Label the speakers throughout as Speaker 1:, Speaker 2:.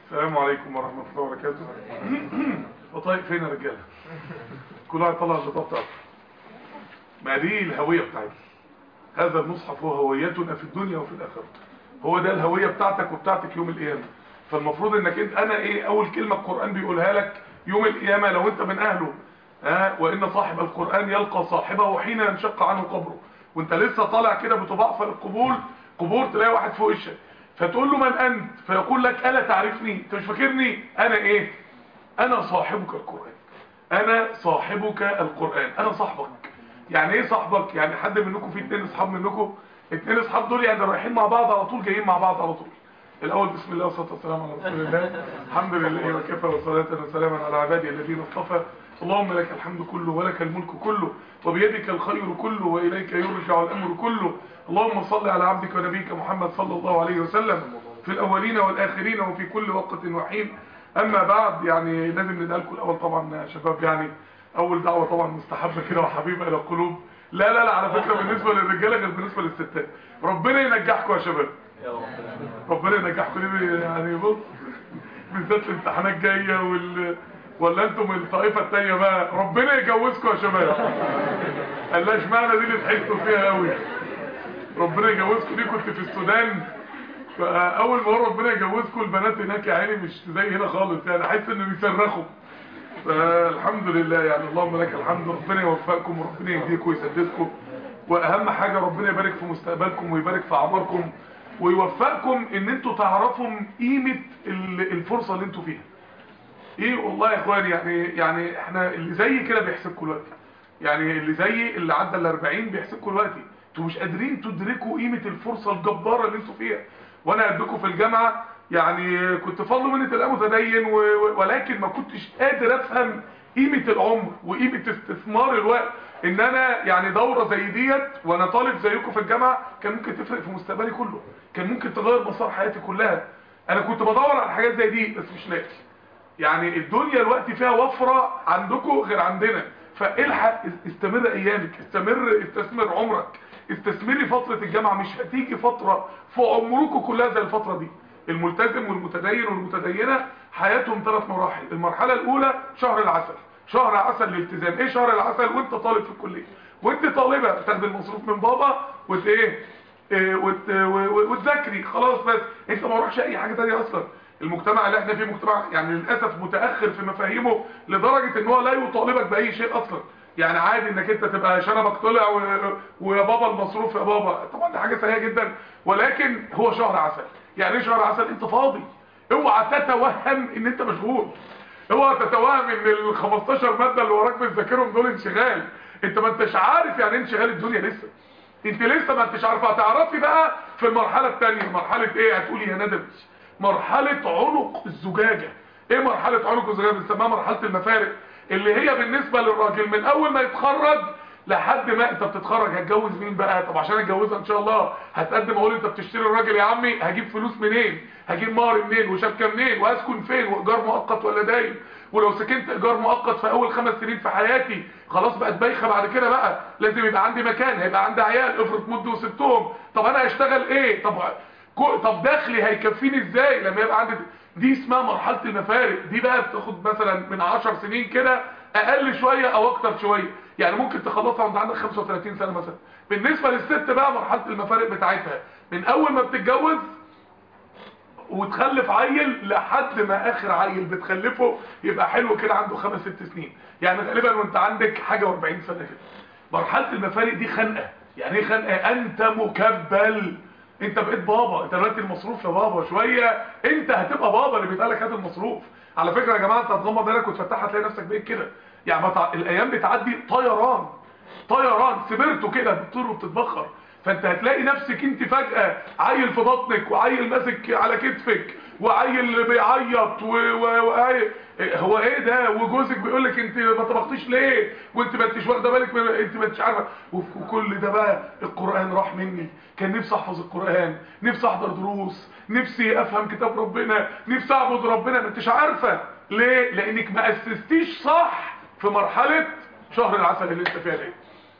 Speaker 1: السلام عليكم ورحمة الله وبركاته وطيب فين يا رجالة كل واحد طلع البطاقة بتاعته ما دي الهوية بتاعتنا هذا المصحف هو هويتنا في الدنيا وفي الآخرة هو ده الهوية بتاعتك وبتاعتك يوم القيامة فالمفروض انك انت انا ايه اول كلمة القرآن بيقولها لك يوم القيامة لو انت من اهله ها وان صاحب القرآن يلقى صاحبه حين ينشق عنه قبره وانت لسه طالع كده بتبعفر القبور قبور تلاقي واحد فوق وشك فتقول له من انت فيقول لك الا تعرفني انت مش فاكرني انا ايه انا صاحبك القرآن انا صاحبك القرآن انا صاحبك يعني ايه صاحبك يعني حد منكم في اتنين اصحاب منكم اتنين اصحاب دول يعني رايحين مع بعض على طول جايين مع بعض على طول الاول بسم الله والصلاه والسلام على رسول الله الحمد لله وكفى وصلاه وسلاما على عبادي الذين اصطفى اللهم لك الحمد كله ولك الملك كله وبيدك الخير كله واليك يرجع الامر كله اللهم صل على عبدك ونبيك محمد صلى الله عليه وسلم في الاولين والاخرين وفي كل وقت وحين اما بعد يعني لازم ندعي لكم الاول طبعا يا شباب يعني اول دعوه طبعا مستحبه كده وحبيبه الى القلوب لا لا لا على فكره بالنسبه للرجاله غير بالنسبه للستات ربنا ينجحكم يا شباب ربنا ينجحكم ليه يعني بص بالذات الامتحانات جايه وال ولا انتم الطائفه الثانيه بقى ربنا يجوزكم يا شباب قال لا اشمعنى دي اللي تحسوا فيها قوي ربنا يجوزكم دي كنت في السودان فاول ما ربنا يجوزكم البنات هناك يا عيني مش زي هنا خالص يعني احس ان بيصرخوا فالحمد لله يعني اللهم لك الحمد ربنا يوفقكم وربنا يهديكم ويسددكم واهم حاجة ربنا يبارك في مستقبلكم ويبارك في اعماركم ويوفقكم ان انتوا تعرفوا قيمة الفرصة اللي انتوا فيها ايه والله يا اخواني يعني يعني احنا اللي زي كده بيحسبكم دلوقتي يعني اللي زي اللي عدى ال 40 بيحسبكم دلوقتي انتوا مش قادرين تدركوا قيمة الفرصة الجبارة اللي انتوا فيها وانا قدكم في الجامعة يعني كنت فضل مني تلاقي متدين ولكن ما كنتش قادر افهم قيمة العمر وقيمة استثمار الوقت ان انا يعني دورة زي ديت وانا طالب زيكم في الجامعة كان ممكن تفرق في مستقبلي كله كان ممكن تغير مسار حياتي كلها انا كنت بدور على حاجات زي دي بس مش لاقي يعني الدنيا الوقت فيها وفرة عندكم غير عندنا فالحق استمر ايامك استمر استثمر عمرك استثمري فترة الجامعة مش هتيجي فترة في عمركم كلها زي الفترة دي الملتزم والمتدين والمتدينة حياتهم ثلاث مراحل المرحلة الاولى شهر العسل شهر عسل الالتزام ايه شهر العسل وانت طالب في الكلية وانت طالبة بتاخد المصروف من بابا وت ايه, إيه وت وتذاكري خلاص بس انت ما وراكش اي حاجة تانية اصلا المجتمع اللي احنا فيه مجتمع يعني للأسف متأخر في مفاهيمه لدرجة ان هو لا يطالبك بأي شيء اصلا يعني عادي انك انت تبقى شنبك طلع و... ويا بابا المصروف يا بابا طبعا دي حاجة سيئة جدا ولكن هو شهر عسل يعني ايه شهر عسل انت فاضي اوعى تتوهم ان انت مشغول اوعى تتوهم ان ال 15 ماده اللي وراك بتذاكرهم دول انشغال انت ما انتش عارف يعني انشغال الدنيا لسه انت لسه ما انتش عارف هتعرفي بقى في المرحله الثانيه مرحله ايه هتقولي يا ندم مرحله عنق الزجاجه ايه مرحله عنق الزجاجه بنسميها مرحله المفارق اللي هي بالنسبه للراجل من اول ما يتخرج لحد ما انت بتتخرج هتجوز مين بقى طب عشان اتجوزها ان شاء الله هتقدم اقول انت بتشتري الراجل يا عمي هجيب فلوس منين هجيب مهر منين وشبكه منين واسكن فين وايجار مؤقت ولا دايم ولو سكنت ايجار مؤقت في اول خمس سنين في حياتي خلاص بقت بايخه بعد كده بقى لازم يبقى عندي مكان هيبقى عندي عيال افرض مد وسبتهم طب انا هشتغل ايه طب طب دخلي هيكفيني ازاي لما يبقى عندي دي اسمها مرحله المفارق دي بقى بتاخد مثلا من 10 سنين كده اقل شويه او اكتر شويه يعني ممكن تخلصها وانت عندك 35 سنه مثلا بالنسبه للست بقى مرحله المفارق بتاعتها من اول ما بتتجوز وتخلف عيل لحد ما اخر عيل بتخلفه يبقى حلو كده عنده خمس ست سنين يعني غالبا وانت عندك حاجه و40 سنه كده مرحله المفارق دي خنقه يعني ايه خنقه انت مكبل انت بقيت بابا انت دلوقتي المصروف يا بابا شويه انت هتبقى بابا اللي بيتقال لك هات المصروف على فكره يا جماعه انت هتغمض عينك وتفتحها تلاقي نفسك بقيت كده يعني بتع... الايام بتعدي طيران طيران سبرته كده بتطير وبتتبخر فانت هتلاقي نفسك انت فجأة عيل في بطنك وعيل ماسك على كتفك وعيل بيعيط و... و... و... هو ايه ده وجوزك بيقول لك انت ما طبختيش ليه وانت ما انتش واخده بالك من... انت ما انتش عارفه وكل ده بقى القران راح مني كان نفسي احفظ القران نفسي احضر دروس نفسي افهم كتاب ربنا نفسي اعبد ربنا ما انتش عارفه ليه لانك ما اسستيش صح في مرحله شهر العسل اللي انت فيها دي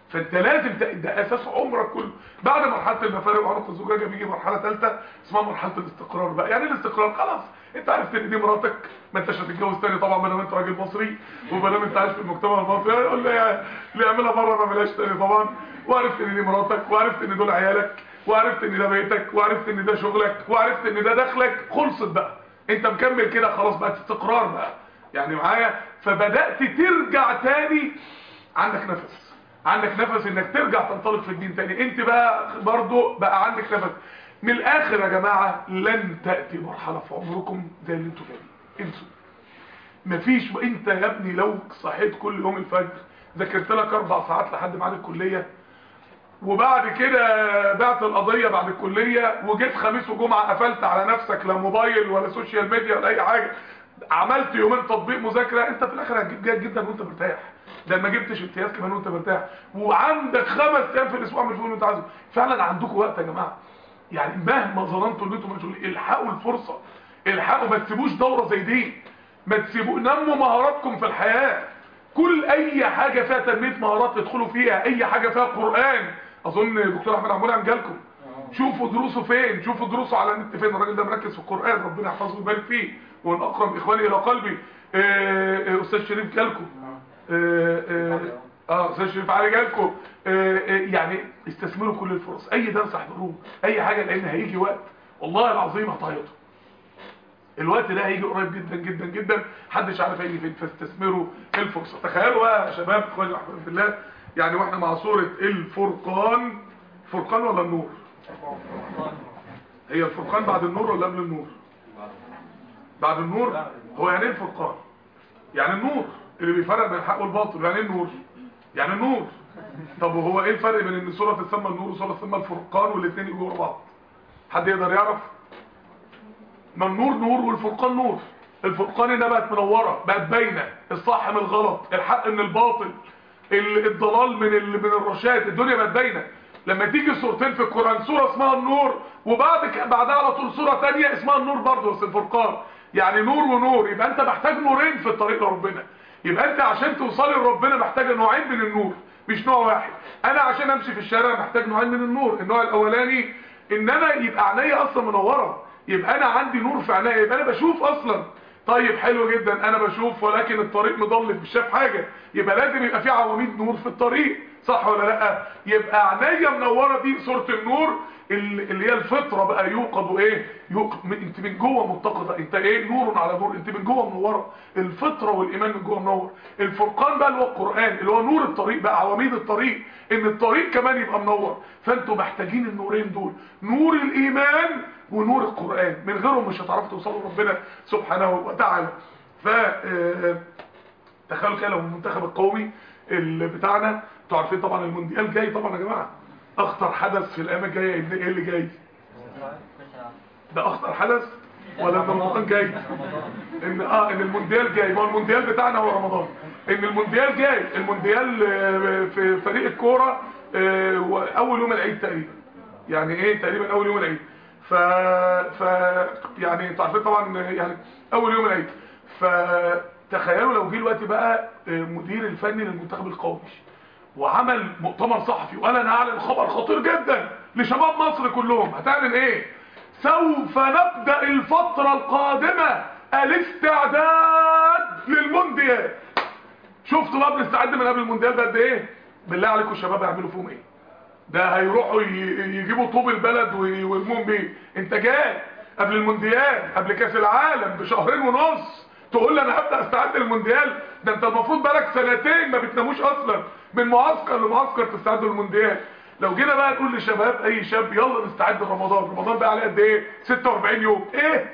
Speaker 1: فانت لازم ت... ده اساس عمرك كله بعد مرحله المفارق وعنق الزجاجه بيجي مرحله ثالثه اسمها مرحله الاستقرار بقى يعني الاستقرار خلاص انت عرفت ان دي مراتك ما انتش هتتجوز تاني طبعا ما دام انت راجل مصري وما دام انت عايش في المجتمع المصري يقول لي اللي يعملها بره ما عملهاش تاني طبعا وعرفت ان دي مراتك وعرفت ان دول عيالك وعرفت ان ده بيتك وعرفت ان ده شغلك وعرفت ان ده دخلك خلصت بقى انت مكمل كده خلاص بقت استقرار بقى يعني معايا فبدأت ترجع تاني عندك نفس عندك نفس انك ترجع تنطلق في الدين تاني انت بقى برضو بقى عندك نفس من الاخر يا جماعة لن تأتي مرحلة في عمركم زي اللي انتوا فيها انسوا مفيش انت يا ابني لو صحيت كل يوم الفجر ذاكرت لك اربع ساعات لحد ميعاد الكلية وبعد كده بعت القضية بعد الكلية وجيت خميس وجمعة قفلت على نفسك لا موبايل ولا سوشيال ميديا ولا اي حاجة عملت يومين تطبيق مذاكرة انت في الاخر هتجيب جيد جدا وانت مرتاح ده ما جبتش امتياز كمان وانت مرتاح وعندك خمس ايام في الاسبوع من الفلوس اللي انت عايزه فعلا عندكم وقت يا جماعه يعني مهما ظننتوا ان انتم مشغولين الحقوا الفرصه الحقوا ما تسيبوش دوره زي دي ما تسيبوا نموا مهاراتكم في الحياه كل اي حاجه فيها تنميه مهارات تدخلوا فيها اي حاجه فيها قران اظن دكتور احمد عمول جالكم شوفوا دروسه فين شوفوا دروسه على النت فين الراجل ده مركز في القران ربنا يحفظه ويبارك فيه ومن اقرب اخواني الى قلبي آه، آه، استاذ شريف جالكم اه اه اه استاذ شريف علي جالكم آه، آه، يعني استثمروا كل الفرص اي درس احضروه اي حاجه لان هيجي وقت والله العظيم هتعيطوا الوقت ده هيجي قريب جدا جدا جدا محدش عارف هيجي فين فاستثمروا الفرصه تخيلوا بقى يا شباب اخواني واحبابي في الله يعني واحنا مع سوره الفرقان فرقان ولا النور هي الفرقان بعد النور ولا قبل النور بعد النور هو يعني ايه الفرقان يعني النور اللي بيفرق بين الحق والباطل يعني ايه النور يعني النور طب وهو ايه الفرق بين ان سوره تسمى النور وسوره تسمى الفرقان والاثنين يجوا ورا بعض حد يقدر يعرف ما النور نور والفرقان نور الفرقان هنا بقت منوره بقت باينه الصح من الغلط الحق من الباطل ال- الضلال من ال- من الرشاد الدنيا بقت باينه لما تيجي صورتين في القران سوره اسمها النور وبعد ك- بعدها على طول سوره ثانيه اسمها النور برضه بس الفرقان يعني نور ونور يبقى انت محتاج نورين في الطريق لربنا يبقى انت عشان توصلي لربنا محتاج نوعين من النور مش نوع واحد انا عشان امشي في الشارع محتاج نوعين من النور النوع الاولاني ان انا يبقى عينيا اصلا منوره يبقى انا عندي نور في عينيا يبقى انا بشوف اصلا طيب حلو جدا انا بشوف ولكن الطريق مضلم مش شايف حاجه يبقى لازم يبقى في عواميد نور في الطريق صح ولا لا يبقى عينيا منوره دي صوره النور اللي اللي هي الفطره بقى يوقظ ايه يوقظ من- انت من جوه متقده انت ايه نور على نور انت من جوه منوره الفطره والايمان من جوه منور الفرقان بقى اللي هو القران اللي هو نور الطريق بقى عواميد الطريق ان الطريق كمان يبقى منور فانتوا محتاجين النورين دول نور الايمان ونور القران من غيرهم مش هتعرفوا توصلوا لربنا سبحانه وتعالى ف آه، تخيلوا كده لو المنتخب القومي اللي بتاعنا انتوا عارفين طبعا المونديال جاي طبعا يا جماعه اخطر حدث في الايام الجايه ايه إيه اللي جاي ده اخطر حدث ولا ان رمضان جاي ان اه ان المونديال جاي ما هو المونديال بتاعنا هو رمضان ان المونديال جاي المونديال آه، في فريق الكوره آه، واول يوم العيد تقريبا يعني ايه تقريبا اول يوم العيد ف ف يعني انتوا عارفين طبعا يعني اول يوم العيد فتخيلوا لو جه الوقت بقى آه، مدير الفني للمنتخب القومي وعمل مؤتمر صحفي وقال انا هعلن خبر خطير جدا لشباب مصر كلهم هتعلن ايه سوف نبدأ الفترة القادمة الاستعداد للمونديال شفتوا بقى بنستعد من قبل المونديال ده قد ايه بالله عليكم الشباب هيعملوا فيهم ايه ده هيروحوا ي- يجيبوا طوب البلد وي- ويرموهم بيه انت جاي قبل المونديال قبل كاس العالم بشهرين ونص تقول لي انا هبدا استعد للمونديال ده انت المفروض بقالك سنتين ما بتناموش اصلا من معسكر لمعسكر تستعد للمونديال لو جينا بقى نقول لشباب اي شاب يلا نستعد لرمضان رمضان بقى عليه قد ايه 46 يوم ايه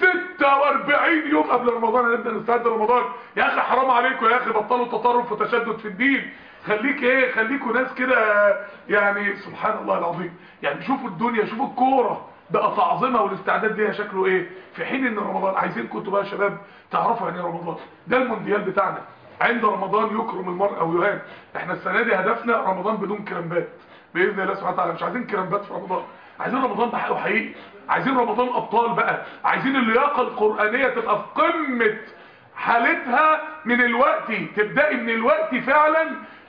Speaker 1: 46 يوم قبل رمضان هنبدا نستعد لرمضان يا اخي حرام عليكم يا اخي بطلوا تطرف وتشدد في الدين خليك ايه خليكوا ناس كده يعني سبحان الله العظيم يعني شوفوا الدنيا شوفوا الكوره بقى تعظيمها والاستعداد ليها شكله ايه في حين ان رمضان عايزين كنتوا بقى يا شباب تعرفوا يعني ايه رمضان ده المونديال بتاعنا عند رمضان يكرم المرء او يهان احنا السنه دي هدفنا رمضان بدون كرامبات باذن الله سبحانه وتعالى مش عايزين كرامبات في رمضان عايزين رمضان بحقه حقيقي عايزين رمضان ابطال بقى عايزين اللياقه القرانيه تبقى في قمه حالتها من الوقت تبدأي من الوقت فعلا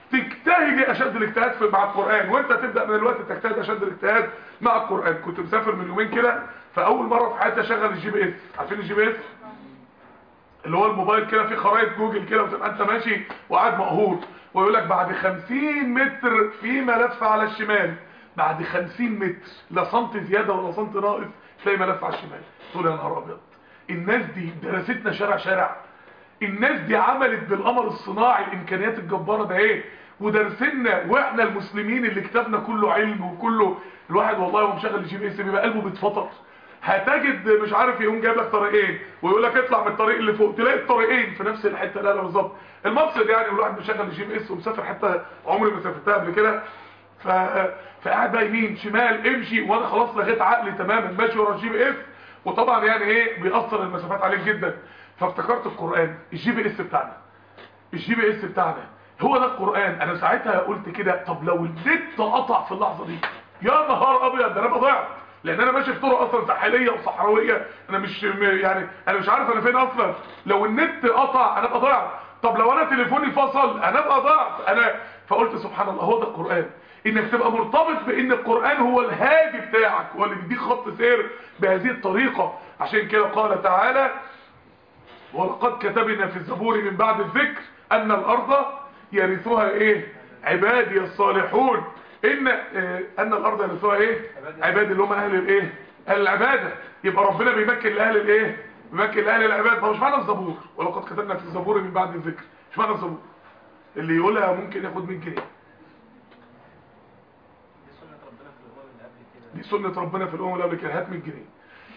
Speaker 1: تجتهدي اشد الاجتهاد في مع القران وانت تبدا من الوقت تجتهد اشد الاجتهاد مع القران كنت مسافر من يومين كده فاول مره في حياتي اشغل الجي بي اس عارفين الجي بي اس اللي هو الموبايل كده فيه خرائط جوجل كده وتبقى انت ماشي وقاعد مقهور ويقول لك بعد 50 متر في ملف على الشمال بعد 50 متر لا سنت زياده ولا سنت ناقص تلاقي ملف على الشمال تقول يا نهار ابيض الناس دي درستنا شارع شارع الناس دي عملت بالقمر الصناعي الامكانيات الجباره ده ايه ودرسنا واحنا المسلمين اللي كتابنا كله علم وكله الواحد والله هو مشغل الجي بي اس بيبقى قلبه بيتفطر هتجد مش عارف يقوم جايب لك طريقين ويقول لك اطلع من الطريق اللي فوق تلاقي الطريقين في نفس الحته لا لا بالظبط المقصد يعني الواحد مشغل الجي بي اس ومسافر حته عمري ما سافرتها قبل كده ف... فقاعد بقى يمين شمال امشي وانا خلاص لغيت عقلي تماما ماشي ورا الجي بي اس وطبعا يعني ايه بيأثر المسافات عليك جدا فافتكرت القرآن الجي بي اس بتاعنا الجي بي اس بتاعنا هو ده القرآن انا ساعتها قلت كده طب لو النت قطع في اللحظة دي يا نهار ابيض ده انا ضيعت لان انا ماشي في طرق اصلا ساحليه وصحراويه انا مش يعني انا مش عارف انا فين اصلا لو النت قطع انا ابقى ضيعت طب لو انا تليفوني فصل انا ابقى ضيعت انا فقلت سبحان الله هو ده القرآن انك تبقى مرتبط بان القرآن هو الهادي بتاعك هو اللي بيديك خط سير بهذه الطريقة عشان كده قال تعالى ولقد كتبنا في الزبور من بعد الذكر ان الارض يرثها ايه عبادي الصالحون ان اه ان الارض يرثها ايه عبادي اللي هم اهل الايه اهل العباده يبقى ربنا بيمكن لاهل الايه بيمكن لاهل العباد فمش معنى الزبور ولقد كتبنا في الزبور من بعد الذكر مش معنى الزبور اللي يقولها ممكن ياخد 100 جنيه دي سنة ربنا في الأمم اللي قبل كده هات 100 جنيه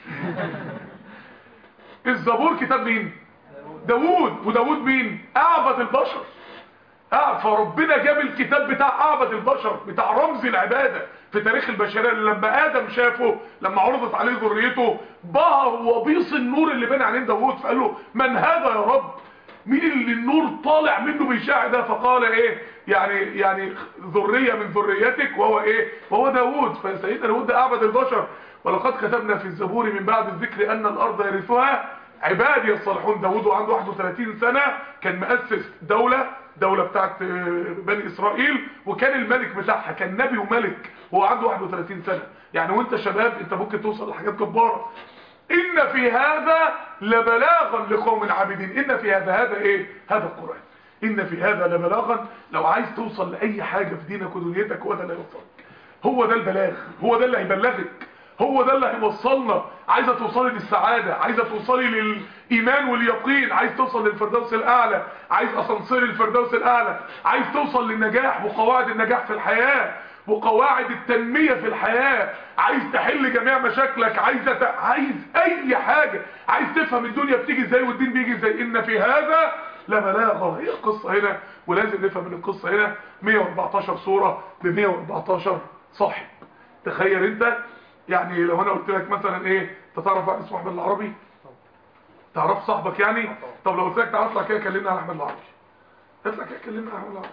Speaker 1: الزبور كتاب مين داوود وداوود مين اعبد البشر فربنا جاب الكتاب بتاع اعبد البشر بتاع رمز العبادة في تاريخ البشرية لما ادم شافه لما عرضت عليه ذريته بهر وبيص النور اللي بين عينين داوود فقال له من هذا يا رب مين اللي النور طالع منه بيشاع ده فقال ايه يعني يعني ذرية من ذريتك وهو ايه وهو داوود فسيدنا داوود ده اعبد البشر ولقد كتبنا في الزبور من بعد الذكر ان الارض يرثها عبادي الصالحون داوود عنده 31 سنة كان مؤسس دولة دولة بتاعت بني اسرائيل وكان الملك بتاعها كان نبي وملك هو عنده 31 سنة يعني وانت شباب انت ممكن توصل لحاجات جبارة ان في هذا لبلاغا لقوم عابدين ان في هذا هذا ايه هذا القرآن ان في هذا لبلاغا لو عايز توصل لاي حاجة في دينك ودنيتك هو ده اللي هيوصلك هو ده البلاغ هو ده اللي هيبلغك هو ده اللي هيوصلنا عايزه توصلي للسعاده عايزه توصلي للايمان واليقين عايز توصل للفردوس الاعلى عايز اسانسير الفردوس الاعلى عايز توصل للنجاح وقواعد النجاح في الحياه وقواعد التنميه في الحياه عايز تحل جميع مشاكلك عايز ت... عايز اي حاجه عايز تفهم الدنيا بتيجي ازاي والدين بيجي ازاي ان في هذا لبلاغه هي القصه هنا ولازم نفهم ان القصه هنا 114 سوره ب 114 صاحب تخيل انت يعني لو انا قلت لك مثلا ايه انت تعرف واحد اسمه احمد العربي تعرف صاحبك يعني طب لو قلت لك تعال اطلع كده كلمنا على احمد العربي اطلع كده كلمنا على احمد العربي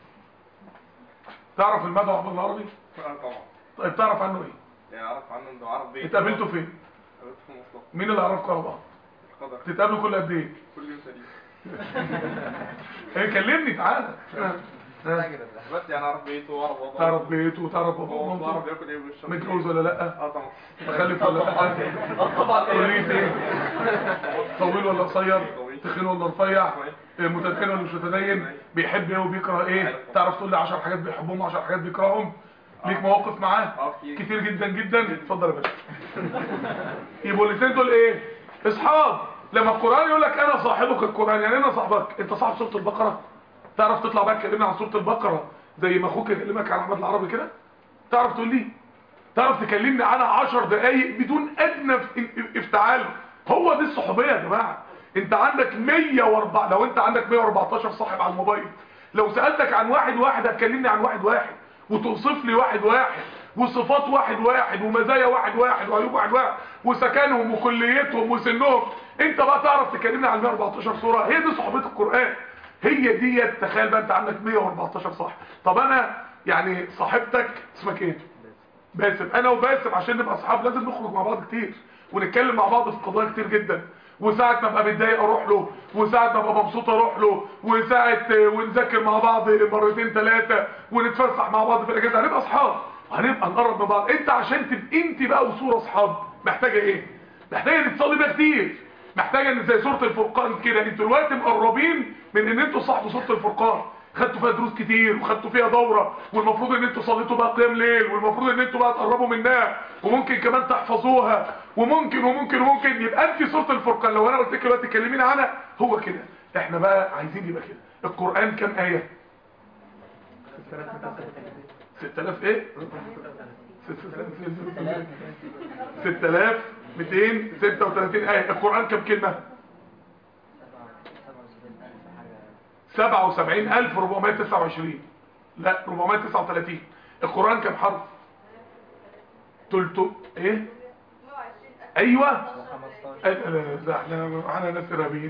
Speaker 1: تعرف المدعو احمد العربي
Speaker 2: اه طبعا
Speaker 1: طيب تعرف عنه ايه
Speaker 2: يعني اعرف عنه انه عرب بيت
Speaker 1: اتقابلتوا فين
Speaker 2: قابلته في مصطفى
Speaker 1: مين اللي عرفكم على بعض
Speaker 2: القدر
Speaker 1: تتقابلوا كل قد ايه
Speaker 2: كل يوم تقريبا
Speaker 1: ايه كلمني تعالى
Speaker 2: بس يعني اعرف بيته واعرف وضعه
Speaker 1: تعرف بيته وتعرف بابا
Speaker 2: هو
Speaker 1: ومامته
Speaker 2: بعرف ياكل ايه ويشرب إيه.
Speaker 1: متجوز ولا لا
Speaker 2: اه طبعا
Speaker 1: مخلف ولا لا
Speaker 2: طبعا
Speaker 1: كلية ايه طويل ولا قصير تخين ولا رفيع إيه، متدين ولا مش متدين بيحب ايه وبيكره ايه تعرف تقول لي 10 حاجات بيحبهم و10 حاجات بيكرههم ليك مواقف معاه
Speaker 2: اه كتير
Speaker 1: كتير جدا جدا اتفضل يا باشا يبقوا الاثنين دول ايه اصحاب لما القران يقول لك انا صاحبك القران يعني انا صاحبك انت صاحب سوره البقره تعرف تطلع بقى تكلمني عن سوره البقره زي ما اخوك يكلمك عن احمد العربي كده تعرف تقول لي تعرف تكلمني عنها 10 دقايق بدون ادنى ف- افتعال هو دي الصحوبيه يا جماعه انت عندك 104 لو انت عندك 114 صاحب على الموبايل لو سالتك عن واحد واحد هتكلمني عن واحد واحد وتوصف لي واحد واحد وصفات واحد واحد ومزايا واحد واحد وعيوب واحد واحد وسكنهم وكليتهم وسنهم انت بقى تعرف تكلمني عن 114 صوره هي دي صحبه القران هي دي تخيل بقى انت عندك 114 صاحب طب انا يعني صاحبتك اسمك ايه باسم انا وباسم عشان نبقى اصحاب لازم نخرج مع بعض كتير ونتكلم مع بعض في قضايا كتير جدا وساعة ما ابقى متضايق اروح له وساعة ما ابقى مبسوط اروح له وساعة آه، ونذاكر مع بعض مرتين ثلاثة ونتفسح مع بعض في الاجازة هنبقى اصحاب هنبقى نقرب من بعض انت عشان تبقى انت بقى وصورة اصحاب محتاجة ايه محتاجة ان تصلي بيها كتير محتاجة ان زي سورة الفرقان كده انتوا دلوقتي مقربين من ان انتوا صاحبوا سورة الفرقان خدتوا فيها دروس كتير وخدتوا فيها دورة والمفروض ان انتوا صليتوا بقى قيام ليل والمفروض ان انتوا بقى تقربوا منها وممكن كمان تحفظوها وممكن وممكن وممكن يبقى انت سورة الفرقان لو انا قلت لك دلوقتي كلمينا عنها هو كده احنا بقى عايزين يبقى كده القرآن كام آية 6000 ايه 6236 آية القرآن كم كلمة 77429 لا 439 القرآن كم حرف تلتو ايه ايوه أه، ده احنا معانا ناس ارهابيين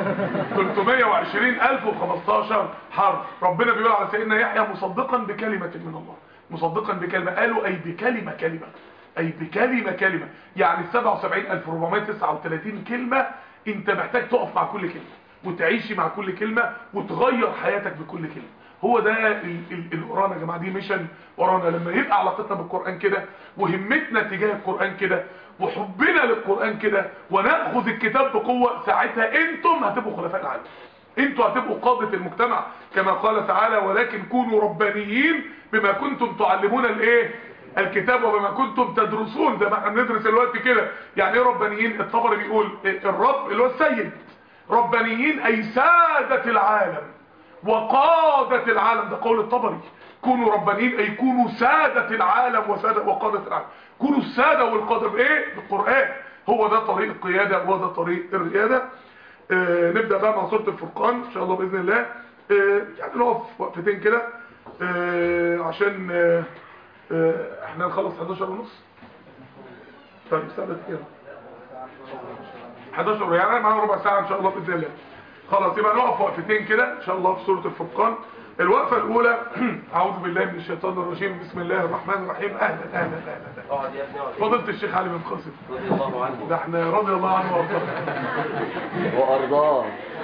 Speaker 1: 320015 حرف ربنا بيقول على سيدنا يحيى مصدقا بكلمة من الله مصدقا بكلمة قالوا اي بكلمة كلمة اي بكلمة كلمة يعني 77439 كلمة انت محتاج تقف مع كل كلمة وتعيشي مع كل كلمة وتغير حياتك بكل كلمة هو ده ال- ال- اللي ورانا يا جماعه دي ميشن ورانا لما يبقى علاقتنا بالقران كده وهمتنا تجاه القران كده وحبنا للقران كده وناخذ الكتاب بقوه ساعتها انتم هتبقوا خلفاء العالم انتوا هتبقوا قاده المجتمع كما قال تعالى ولكن كونوا ربانيين بما كنتم تعلمون الايه الكتاب وبما كنتم تدرسون زي ما احنا بندرس الوقت كده يعني ايه ربانيين الطبري بيقول الرب اللي هو السيد ربانيين اي ساده العالم وقادة العالم ده قول الطبري كونوا ربانيين اي كونوا سادة العالم وسادة وقادة العالم كونوا السادة والقادة بايه بالقرآن هو ده طريق القيادة وهو ده طريق الريادة آه نبدأ بقى مع سورة الفرقان ان شاء الله بإذن الله آه يعني نقف وقفتين كده آه عشان آه آه احنا نخلص 11 ونص طيب سابت كده 11 يعني معانا ربع ساعة ان شاء الله بإذن الله خلاص يبقى نقف وقفتين كده ان شاء الله في سورة الفرقان الوقفة الاولى اعوذ بالله من الشيطان الرجيم بسم الله الرحمن الرحيم اهلا اهلا اهلا
Speaker 3: اقعد يا ابني اقعد
Speaker 1: فضلت الشيخ علي بن قاسم
Speaker 3: رضي الله عنه
Speaker 1: ده احنا رضي الله عنه وارضاه
Speaker 3: وارضاه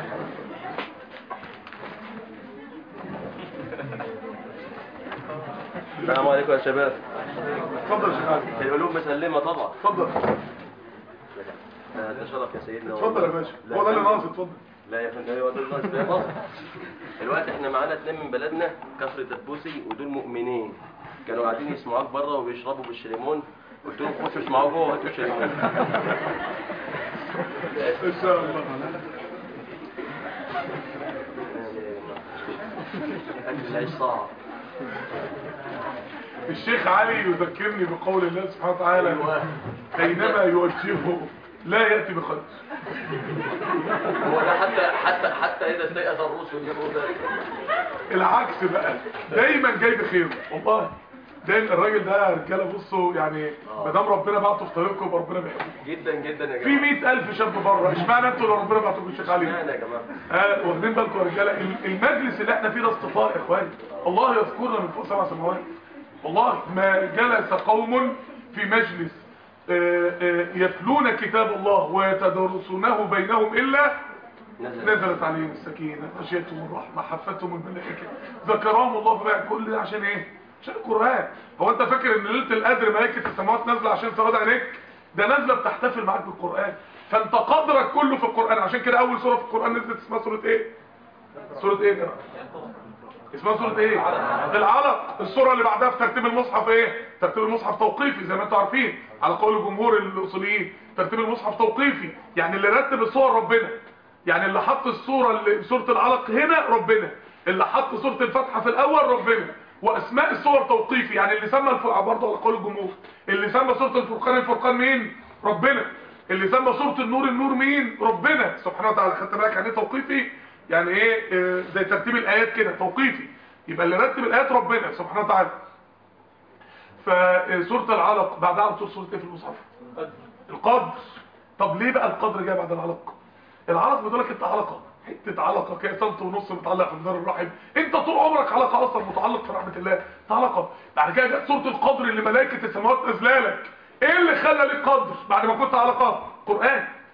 Speaker 3: السلام عليكم يا شباب
Speaker 1: اتفضل يا شيخ علي
Speaker 3: القلوب مسلمه طبعا
Speaker 1: اتفضل
Speaker 3: آه، ده شرف يا سيدنا
Speaker 1: اتفضل يا
Speaker 3: والله.
Speaker 1: باشا
Speaker 3: لا
Speaker 1: هو ده اللي
Speaker 3: فندم.
Speaker 1: ناقص اتفضل
Speaker 3: لا يا فندم ايوه ده اللي ناقص ده ناقص الوقت احنا معانا اتنين من بلدنا كفر دبوسي ودول مؤمنين كانوا قاعدين يسمعوك بره وبيشربوا بالشليمون قلت لهم خشوا اسمعوا جوه وهاتوا الشليمون
Speaker 1: ان شاء الله
Speaker 3: اكل العيش صعب
Speaker 1: الشيخ علي يذكرني بقول الله سبحانه وتعالى
Speaker 3: أيوة.
Speaker 1: اينما يوجهه لا ياتي بخير
Speaker 3: هو ده حتى حتى حتى اذا استيأس الرسل يقول ذلك
Speaker 1: العكس بقى دايما جاي بخير والله دايما الراجل ده يا رجاله بصوا يعني ما دام ربنا بعته في طريقكم يبقى ربنا بيحبكم
Speaker 3: جدا جدا يا
Speaker 1: في
Speaker 3: جماعه
Speaker 1: 100000 شاب بره اشمعنى انتوا اللي ربنا بعتكم الشيخ علي
Speaker 3: اشمعنى يا جماعه
Speaker 1: اه واخدين بالكم يا رجاله ال- المجلس اللي احنا فيه ده اصطفاء يا اخواني الله يذكرنا من فوق سبع سماوات والله ما جلس قوم في مجلس آه، آه، يتلون كتاب الله ويتدرسونه بينهم الا
Speaker 3: نزل
Speaker 1: نزلت عليهم السكينة غشيتهم الرحمة حفتهم الملائكة ذكرهم الله بقى كل ده عشان ايه عشان القرآن هو انت فاكر ان ليلة القدر ملائكة السماوات نازلة عشان سواد عينيك ده نازلة بتحتفل معاك بالقرآن فانت قدرك كله في القرآن عشان كده اول سورة في القرآن نزلت اسمها سورة ايه سورة ايه يا جماعة اسمها سورة ايه العلق السورة اللي بعدها في ترتيب المصحف ايه ترتيب المصحف توقيفي زي ما انتم عارفين على قول جمهور الاصوليين ترتيب المصحف توقيفي يعني اللي رتب الصور ربنا يعني اللي حط الصورة اللي سورة العلق هنا ربنا اللي حط سورة الفتحة في الاول ربنا واسماء الصور توقيفي يعني اللي سمى الف... برضه على قول الجمهور اللي سمى سورة الفرقان الفرقان مين ربنا اللي سمى سورة النور النور مين ربنا سبحانه وتعالى خدت بالك يعني ايه توقيفي يعني ايه آه، زي ترتيب الايات كده توقيفي يبقى اللي رتب الايات ربنا سبحانه وتعالى فسورة العلق بعدها على طول سورة ايه في المصحف القدر طب ليه بقى القدر جاي بعد العلق العلق بيقول لك انت علقه حته علقه كده سنت ونص متعلق في جدار الرحم انت طول عمرك علقه اصلا متعلق في رحمه الله انت علقه بعد كده جت سوره القدر اللي ملائكه السماوات نازله لك ايه اللي خلى ليك قدر بعد ما كنت علقه قران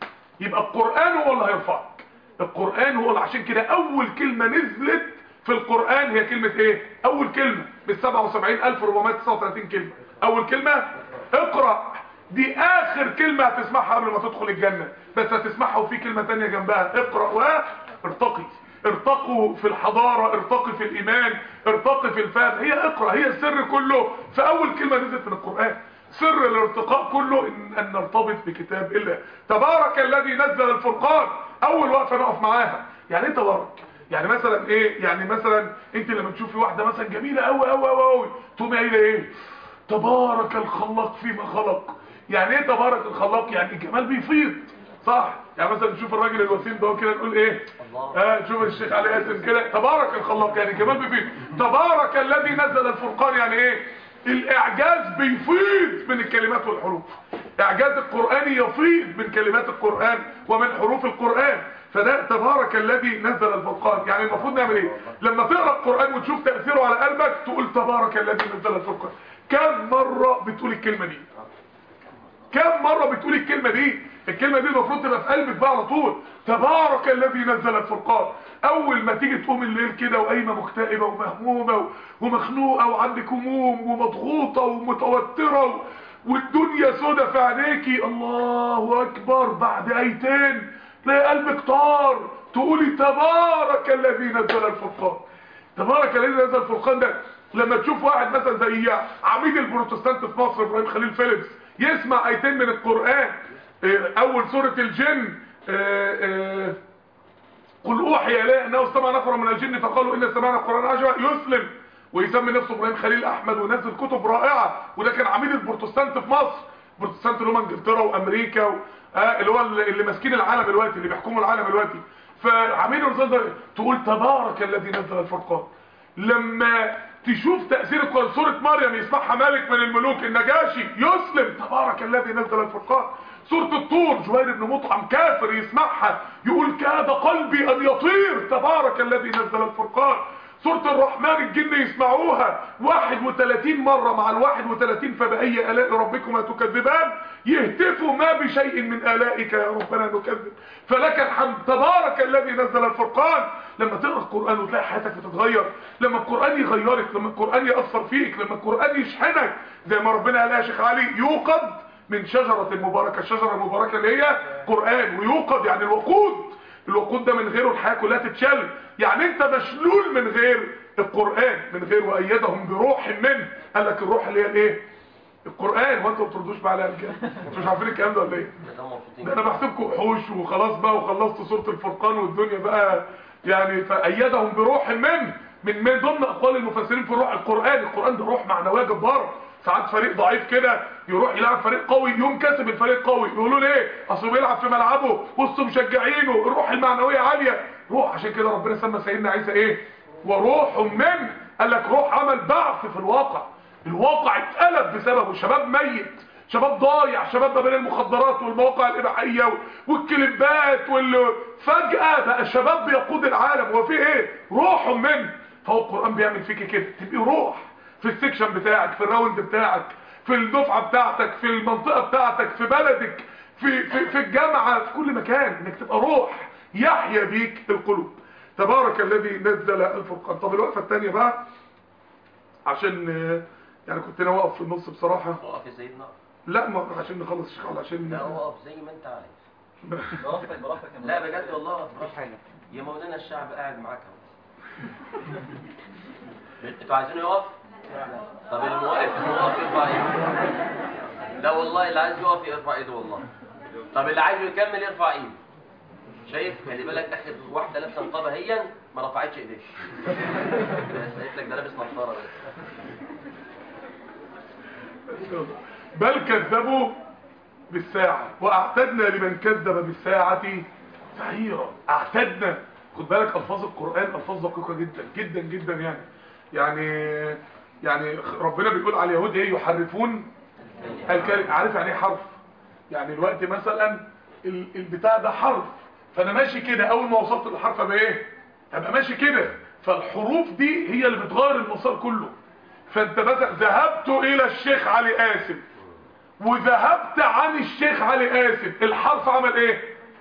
Speaker 1: يبقى القرآن هو اللي هيرفعك القرآن هو اللي عشان كده اول كلمة نزلت في القرآن هي كلمة ايه اول كلمة بال 77439 كلمة اول كلمة اقرأ دي اخر كلمة هتسمعها قبل ما تدخل الجنة بس هتسمعها وفي كلمة تانية جنبها اقرأ وارتقي ارتقوا في الحضارة ارتقي في الايمان ارتقي في الفهم هي اقرأ هي السر كله في اول كلمة نزلت من القرآن سر الارتقاء كله ان, أن نرتبط بكتاب الله تبارك الذي نزل الفرقان اول وقفة نقف معاها يعني ايه تبارك يعني مثلا ايه يعني مثلا انت لما تشوفي واحدة مثلا جميلة قوي قوي قوي قوي تقومي قايله ايه تبارك الخلاق فيما خلق يعني ايه تبارك الخلاق يعني الجمال بيفيض صح يعني مثلا نشوف الراجل الوسيم ده كده نقول ايه اه شوف الشيخ علي قاسم كده تبارك الخلاق يعني الجمال بيفيض تبارك الذي نزل الفرقان يعني ايه الاعجاز بيفيض من الكلمات والحروف اعجاز القرآن يفيض من كلمات القرآن ومن حروف القرآن فده تبارك الذي نزل الفرقان يعني المفروض نعمل ايه لما تقرأ القرآن وتشوف تأثيره على قلبك تقول تبارك الذي نزل الفرقان كم مرة بتقول الكلمة دي كم مرة بتقول الكلمة دي الكلمة دي المفروض تبقى في قلبك بقى على طول تبارك الذي نزل الفرقان اول ما تيجي تقوم الليل كده وقايمه مكتئبه ومهمومه ومخنوقه وعندك هموم ومضغوطه ومتوتره والدنيا سودة في عينيكي الله اكبر بعد ايتين تلاقي قلبك طار تقولي تبارك الذي نزل الفرقان تبارك الذي نزل الفرقان ده لما تشوف واحد مثلا زي عميد البروتستانت في مصر ابراهيم خليل فيليبس يسمع ايتين من القرآن اول سورة الجن قل اوحي اليه انه استمع نفر من الجن فقالوا ان سمعنا القرآن عجبا يسلم ويسمي نفسه ابراهيم خليل احمد وينزل كتب رائعة وده كان عميد البروتستانت في مصر البروتستانت اللي هم انجلترا وامريكا و... آه اللي هو اللي ماسكين العالم دلوقتي اللي بيحكموا العالم دلوقتي فعميد الرسول تقول تبارك الذي نزل الفرقان لما تشوف تأثير القرآن سورة مريم يسمعها مالك من الملوك النجاشي يسلم تبارك الذي نزل الفرقان سورة الطور جوير بن مطعم كافر يسمعها يقول كاد قلبي أن يطير تبارك الذي نزل الفرقان سورة الرحمن الجن يسمعوها 31 مرة مع ال 31 فبأي آلاء ربكما تكذبان يهتفوا ما بشيء من آلائك يا ربنا نكذب فلك الحمد تبارك الذي نزل الفرقان لما تقرأ القرآن وتلاقي حياتك بتتغير لما القرآن يغيرك لما القرآن يأثر فيك لما القرآن يشحنك زي ما ربنا قال يا شيخ علي يوقد من شجرة المباركة الشجرة المباركة اللي هي قرآن ويوقد يعني الوقود الوقود ده من غيره الحياة كلها تتشل يعني انت مشلول من غير القرآن من غير وأيدهم بروح منه قال لك الروح اللي هي الايه القرآن وانتوا ما بتردوش بقى على الكلام انتوا مش عارفين الكلام ده ولا ايه ده انا بحسبكم وحوش وخلاص بقى وخلصت سورة الفرقان والدنيا بقى يعني فأيدهم بروح منه من من ضمن اقوال المفسرين في الروح القرآن القرآن ده روح معنوية جبارة ساعات فريق ضعيف كده يروح يلعب فريق قوي يوم كسب الفريق قوي يقولوا ليه اصله بيلعب في ملعبه وسط مشجعينه الروح المعنويه عاليه روح عشان كده ربنا سمى سيدنا عيسى ايه وروح من قال لك روح عمل بعث في الواقع الواقع اتقلب بسببه شباب ميت شباب ضايع شباب ما بين المخدرات والمواقع الاباحيه والكليبات وال فجاه بقى الشباب بيقود العالم هو في ايه روح من فهو القران بيعمل فيك كده تبقي روح في السكشن بتاعك في الراوند بتاعك في الدفعة بتاعتك في المنطقة بتاعتك في بلدك في, في, في الجامعة في كل مكان انك تبقى روح يحيا بيك القلوب تبارك الذي نزل الفرقان طب الوقفة الثانية بقى عشان يعني كنت انا واقف في النص بصراحة
Speaker 3: وقف يا سيدنا
Speaker 1: لا ما عشان نخلص الشغل عشان
Speaker 3: لا وقف زي ما انت عايز
Speaker 2: براحتك براحتك يا
Speaker 3: لا بجد والله وقف
Speaker 2: مفيش
Speaker 3: براحتك.
Speaker 2: حاجة
Speaker 3: يا مولانا الشعب قاعد معاك اهو انتوا عايزينه يقف طب الموقف الموقف يرفع ايده لا والله اللي عايز يقف يرفع ايده والله طب اللي عايزه يكمل يرفع ايده شايف خلي بالك اخر واحده لابسه نقابه هي ما رفعتش ايديها بس قالت لك ده لابس نظاره بس
Speaker 1: بل كذبوا بالساعة واعتدنا لمن كذب بالساعة سعيرا اعتدنا خد بالك الفاظ القرآن الفاظ دقيقة جدا جدا جدا يعني يعني يعني ربنا بيقول على اليهود ايه يحرفون الكلمة عارف يعني ايه حرف يعني الوقت مثلا ال- البتاع ده حرف فانا ماشي كده اول ما وصلت للحرف ابقى ايه ابقى ماشي كده فالحروف دي هي اللي بتغير المسار كله فانت مثلا ذهبت الى الشيخ علي قاسم وذهبت عن الشيخ علي قاسم الحرف عمل ايه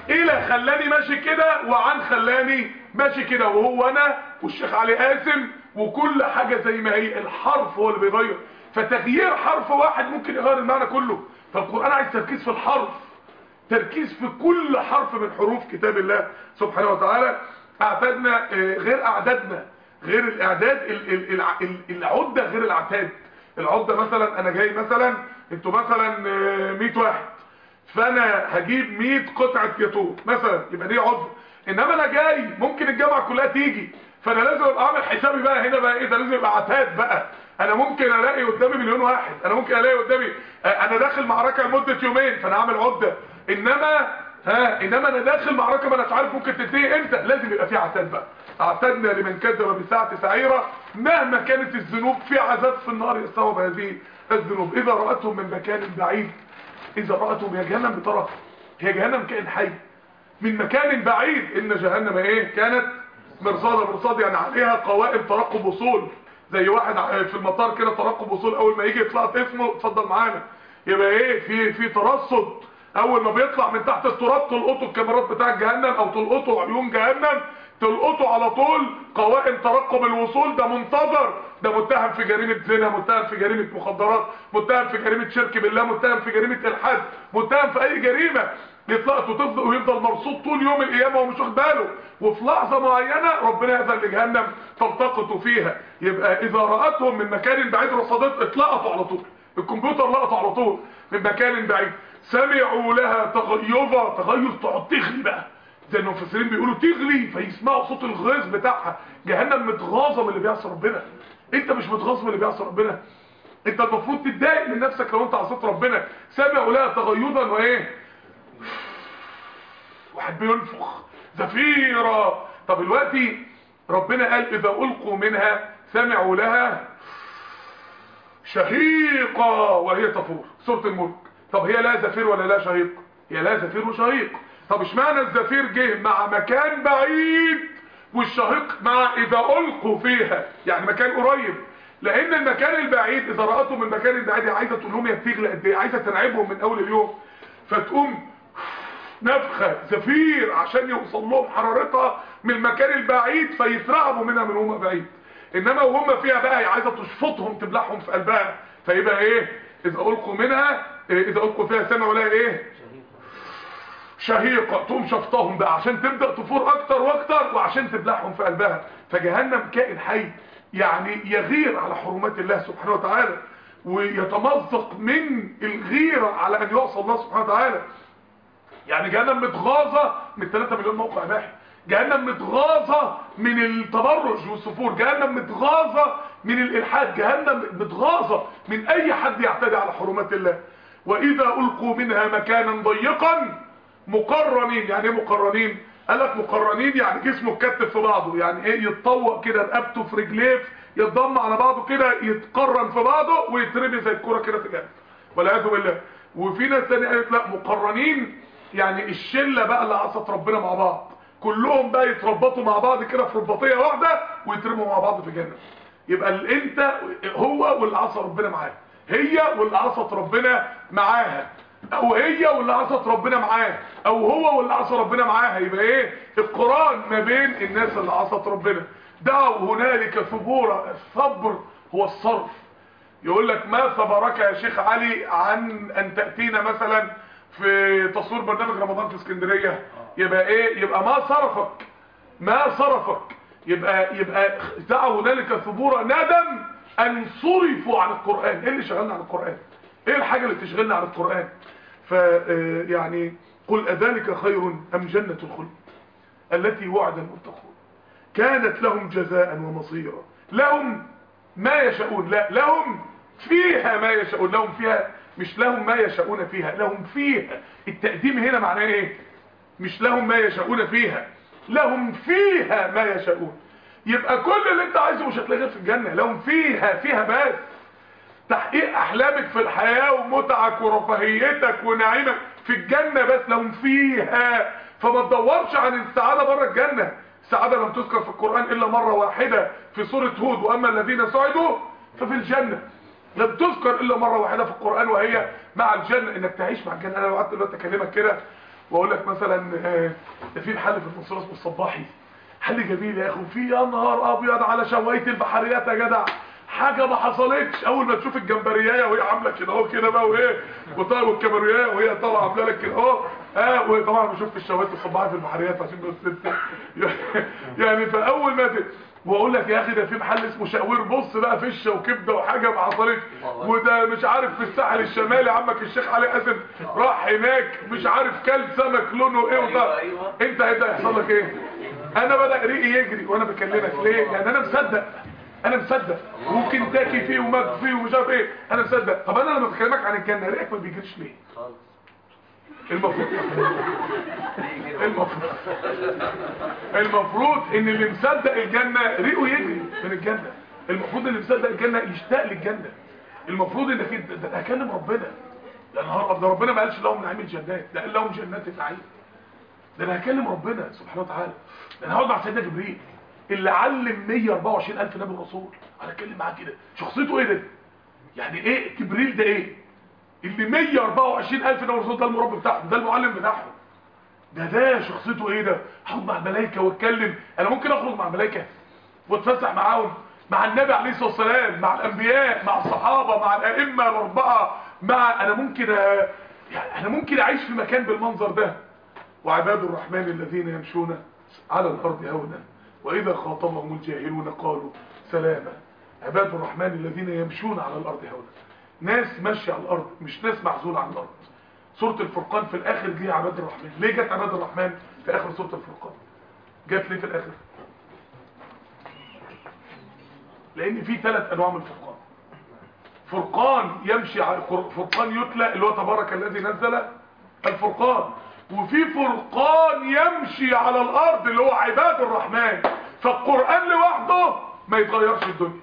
Speaker 1: الى خلاني ماشي كده وعن خلاني ماشي كده وهو انا والشيخ علي قاسم وكل حاجة زي ما هي الحرف هو اللي بيغير فتغيير حرف واحد ممكن يغير المعنى كله فالقرآن عايز تركيز في الحرف تركيز في كل حرف من حروف كتاب الله سبحانه وتعالى اعتدنا آه، غير اعدادنا غير الاعداد ال- ال- الع- ال- العدة غير العتاد العدة مثلا انا جاي مثلا انتوا مثلا آه، 100 واحد فانا هجيب 100 قطعة جاتوه مثلا يبقى دي عدة انما انا جاي ممكن الجامعة كلها تيجي فانا لازم ابقى اعمل حسابي بقى هنا بقى ايه ده لازم يبقى عتاد بقى انا ممكن الاقي قدامي مليون واحد انا ممكن الاقي قدامي آه، انا داخل معركة لمدة يومين فانا هعمل عدة انما ها انما انا داخل معركة ما اناش عارف ممكن تنتهي امتى لازم يبقى في عتاد بقى اعتدنا لمن كذب بساعة سعيرة مهما كانت الذنوب في عذاب في النار يستوعب هذه الذنوب اذا رأتهم من مكان بعيد اذا رأتهم يا جهنم بطرف هي جهنم كائن حي من مكان بعيد ان جهنم ايه كانت مرصادة مرصاد يعني عليها قوائم ترقب وصول زي واحد ع- في المطار كده ترقب وصول اول ما يجي يطلع اسمه اتفضل معانا يبقى ايه في في ترصد اول ما بيطلع من تحت التراب تلقطوا الكاميرات بتاع جهنم او تلقطوا عيون جهنم تلقطوا على طول قوائم ترقب الوصول ده منتظر ده متهم في جريمة زنا متهم في جريمة مخدرات متهم في جريمة شرك بالله متهم في جريمة الحد متهم في اي جريمة يطلق وتفضل ويفضل مرصود طول يوم القيامة ومش واخد باله وفي لحظة معينة ربنا يأذن لجهنم تلتقطوا فيها يبقى اذا رأتهم من مكان بعيد رصدت اتلقطوا على طول الكمبيوتر لقطوا على طول من مكان بعيد سمعوا لها تغيظا تغيظ تقعد تغلي بقى زي المفسرين بيقولوا تغلي فيسمعوا صوت الغيظ بتاعها جهنم متغاظه من اللي بيعصي ربنا انت مش متغاظ من اللي بيعصي ربنا انت المفروض تتضايق من نفسك لو انت عصيت ربنا سمعوا لها تغيظا وايه واحد بينفخ زفيرة طب دلوقتي ربنا قال اذا القوا منها سمعوا لها شهيقة وهي تفور سورة الملك طب هي لا زفير ولا لا شهيق هي لا زفير وشهيق طب اشمعنى الزفير جه مع مكان بعيد والشهيق مع اذا القوا فيها يعني مكان قريب لان المكان البعيد اذا رأتهم من المكان البعيد هي عايزه تقول لهم هي بتغلى قد ايه عايزه تنعبهم من اول اليوم فتقوم نفخة زفير عشان يوصل لهم حرارتها من المكان البعيد فيترعبوا منها من هم بعيد انما وهم فيها بقى هي عايزه تشفطهم تبلعهم في قلبها فيبقى ايه اذا القوا منها إيه اذا القوا فيها سمعوا لها ايه شهيقة تقوم شفطهم بقى عشان تبدأ تفور اكتر واكتر وعشان تبلعهم في قلبها فجهنم كائن حي يعني يغير على حرمات الله سبحانه وتعالى ويتمزق من الغيرة على ان يعصى الله سبحانه وتعالى يعني جهنم متغاظة من 3 مليون موقع اباحي جهنم متغاظة من التبرج والسفور جهنم متغاظة من الالحاد جهنم متغاظة من اي حد يعتدي على حرمات الله واذا القوا منها مكانا ضيقا مقرنين يعني ايه مقرنين قال لك مقرنين يعني جسمه اتكتف في بعضه يعني ايه يتطوق كده رقبته في رجليه يتضم على بعضه كده يتقرن في بعضه ويترمي زي الكوره كده في جنب والعياذ بالله وفي ناس تانية قالت لا مقرنين يعني الشله بقى اللي عصت ربنا مع بعض كلهم بقى يتربطوا مع بعض كده في رباطيه واحده ويترموا مع بعض في جنة يبقى ال- انت هو واللي عصى ربنا معاه هي واللي عصت ربنا معاها او هي واللي عصت ربنا معاه او هو واللي عصى ربنا معاها يبقى ايه القران ما بين الناس اللي عصت ربنا دعوا هنالك ثبورا الصبر هو الصرف يقول لك ما صبرك يا شيخ علي عن ان تأتينا مثلا في تصوير برنامج رمضان في اسكندرية يبقى ايه يبقى ما صرفك ما صرفك يبقى يبقى دعوا هنالك ثبورا ندم ان صرفوا عن القرآن ايه اللي شغلنا عن القرآن ايه الحاجة اللي تشغلنا عن القرآن ف آه، يعني قل اذلك خير ام جنة الخلد التي وعد المتقون كانت لهم جزاء ومصيرا لهم ما يشاءون لا لهم فيها ما يشاءون لهم فيها مش لهم ما يشاءون فيها لهم فيها التقديم هنا معناه ايه مش لهم ما يشاءون فيها لهم فيها ما يشاءون يبقى كل اللي انت عايزه مش هتلاقيه في الجنة لهم فيها فيها بس تحقيق احلامك في الحياة ومتعك ورفاهيتك ونعيمك في الجنة بس لهم فيها فما تدورش عن السعادة بره الجنة السعادة لم تذكر في القرآن الا مرة واحدة في سورة هود واما الذين سعدوا ففي الجنة لم تذكر الا مرة واحدة في القرآن وهي مع الجنة انك تعيش مع الجنة انا لو قعدت دلوقتي اكلمك كده واقول لك مثلا آه، ده في محل في المنصوره اسمه الصباحي محل جميل يا اخي وفي يا نهار ابيض على شوايه البحريات يا جدع حاجه ما حصلتش اول ما تشوف الجمبريايه وهي عامله كده اهو كده بقى وايه وطالع والكبريايه وهي طالعه عامله لك كده اهو اه وطبعا بشوف في الشوايه الصباحي في البحريات عشان بس انت يعني فاول ما ت- واقول لك يا اخي ده في محل اسمه شاوير بص بقى فشه وكبده وحاجه ما حصلتش وده مش عارف في الساحل الشمالي عمك الشيخ علي قاسم راح هناك مش عارف كل سمك لونه ايه وده
Speaker 3: أيوة، أيوة.
Speaker 1: انت هيبدا يحصل لك ايه انا بدا ريقي يجري وانا بكلمك ليه لان انا مصدق انا مصدق وكنتاكي فيه وماك فيه ومش عارف ايه انا مصدق طب انا لما بكلمك عن الجنه ريقك ما بيجريش ليه
Speaker 3: خالص
Speaker 1: المفروض المفروض المفروض ان اللي مصدق الجنة ريقه يجري من الجنة المفروض اللي مصدق الجنة يشتاق للجنة المفروض انك انت ده انا هكلم ربنا يا نهار ابيض ده ربنا ما قالش لهم نعيم الجنات ده قال لهم جنات النعيم ده انا هكلم ربنا سبحانه وتعالى ده انا هقعد مع سيدنا جبريل اللي علم 124 الف نبي ورسول انا اتكلم معاه كده شخصيته ايه ده يعني ايه جبريل ده ايه اللي 124 الف نبي ورسول ده المربي بتاعهم ده المعلم بتاعهم ده ده شخصيته ايه ده هقعد مع الملائكه واتكلم انا ممكن اخرج مع الملائكه واتفسح معاهم مع النبي عليه الصلاه والسلام مع الانبياء مع الصحابه مع الائمه الاربعه مع انا ممكن أ... يعني انا ممكن اعيش في مكان بالمنظر ده وعباد الرحمن الذين يمشون على الارض هونا واذا خاطبهم الجاهلون قالوا سلاما عباد الرحمن الذين يمشون على الارض هونا ناس ماشيه على الارض مش ناس معزوله عن الارض سورة الفرقان في الاخر جه عباد الرحمن ليه جت عباد الرحمن في اخر سورة الفرقان جت ليه في الاخر لان في ثلاث انواع من الفرقان فرقان يمشي على فرقان يتلى اللي هو تبارك الذي نزل الفرقان وفي فرقان يمشي على الارض اللي هو عباد الرحمن فالقرآن لوحده ما يتغيرش الدنيا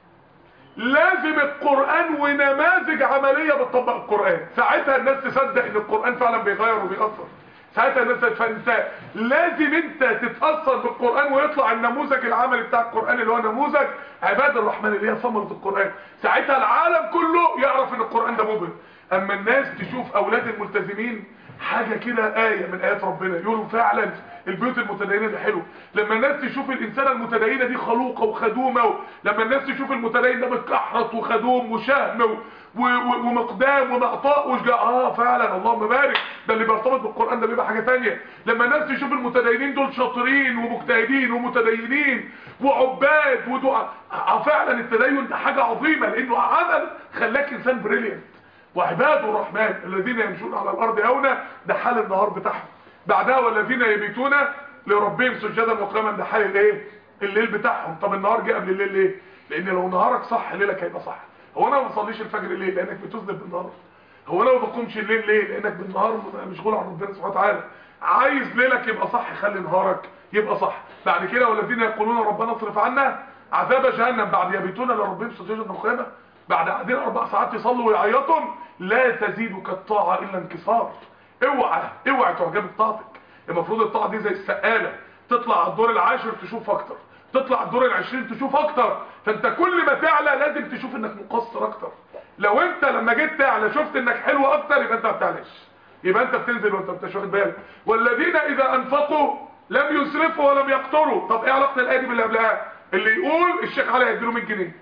Speaker 1: لازم القرآن ونماذج عملية بتطبق القرآن ساعتها الناس تصدق ان القرآن فعلا بيغير وبيأثر ساعتها الناس فانت لازم انت تتأثر بالقرآن ويطلع النموذج العملي بتاع القرآن اللي هو نموذج عباد الرحمن اللي هي ثمرة القرآن ساعتها العالم كله يعرف ان القرآن ده مبهر اما الناس تشوف اولاد الملتزمين حاجة كده آية من آيات ربنا يقولوا فعلا البيوت المتدينة دي حلو لما الناس تشوف الإنسانة المتدينة دي خلوقة وخدومة و... لما الناس تشوف المتدين ده متكحرت وخدوم وشهم و... و... و... ومقدام ومعطاء وشجاع اه فعلا اللهم بارك ده اللي بيرتبط بالقرآن ده بيبقى حاجة تانية لما الناس تشوف المتدينين دول شاطرين ومجتهدين ومتدينين وعباد ودعاء اه فعلا التدين ده حاجة عظيمة لأنه عمل خلاك إنسان بريليانت وعباد الرحمن الذين يمشون على الارض هونا ده حال النهار بتاعهم بعدها والذين يبيتون لربهم سجدا وقياما ده حال الايه الليل بتاعهم طب النهار جه قبل الليل ليه لان لو نهارك صح ليلك هيبقى صح هو انا ما بصليش الفجر ليه لانك بتذنب بالنهار هو انا ما بقومش الليل ليه لانك بالنهار مشغول عن ربنا سبحانه وتعالى عايز ليلك يبقى صح خلي نهارك يبقى صح بعد كده والذين يقولون ربنا اصرف عنا عذاب جهنم بعد يبيتون لربهم سجدا وقياما بعد قاعدين اربع ساعات يصلوا ويعيطوا لا تزيدك الطاعة الا انكسار اوعى اوعى تعجبك طاعتك المفروض الطاعة دي زي السقالة تطلع على الدور العاشر تشوف اكتر تطلع على الدور العشرين تشوف اكتر فانت كل ما تعلى لازم تشوف انك مقصر اكتر لو انت لما جيت تعلى شفت انك حلو اكتر يبقى انت ما بتعلاش يبقى انت بتنزل وانت مش واخد بالك والذين اذا انفقوا لم يسرفوا ولم يقتروا طب ايه علاقه الايه دي باللي قبلها اللي يقول الشيخ علي هيديله 100 جنيه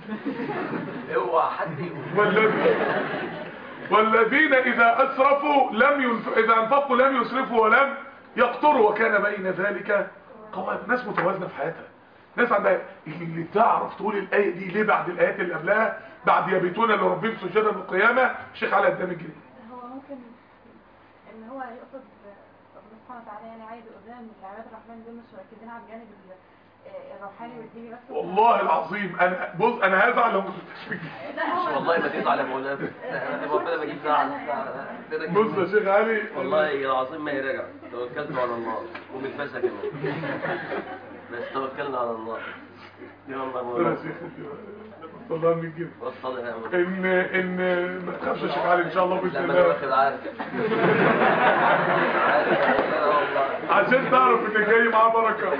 Speaker 3: اوعى حد يقول
Speaker 1: والذين والذين إذا أسرفوا لم ينف... إذا أنفقوا لم يسرفوا ولم يقتروا وكان بين ذلك قوام ناس متوازنة في حياتها ناس عندها اللي تعرف تقول الآية دي ليه بعد الآيات اللي قبلها بعد يبيتون لربهم سجدا بالقيامة الشيخ علي قدام الجنيه
Speaker 4: هو ممكن ان هو يقصد ربنا سبحانه وتعالى يعني عايز قدام العباد الرحمن دول مش مركزين على الجانب ال- آه، الروحاني والديني بس
Speaker 1: والله العظيم انا بص انا هزعل لو ما شفتش
Speaker 4: لا هو
Speaker 3: والله ما تزعل يا مولانا أنا ربنا بجيب زعل
Speaker 1: بص يا شيخ علي
Speaker 3: والله العظيم ما هي راجعه توكلت على الله ومتبسه كمان بس توكلنا على الله يلا
Speaker 1: ربنا يا
Speaker 3: مولانا
Speaker 1: شيخ والله من الجنيه
Speaker 3: وصل يا مولانا
Speaker 1: ان ان ما تخافش يا شيخ علي ان شاء الله باذن
Speaker 3: لما انا
Speaker 1: الله
Speaker 3: واخد عارف عارف يا والله
Speaker 1: عشان تعرف ان جاي معاه بركه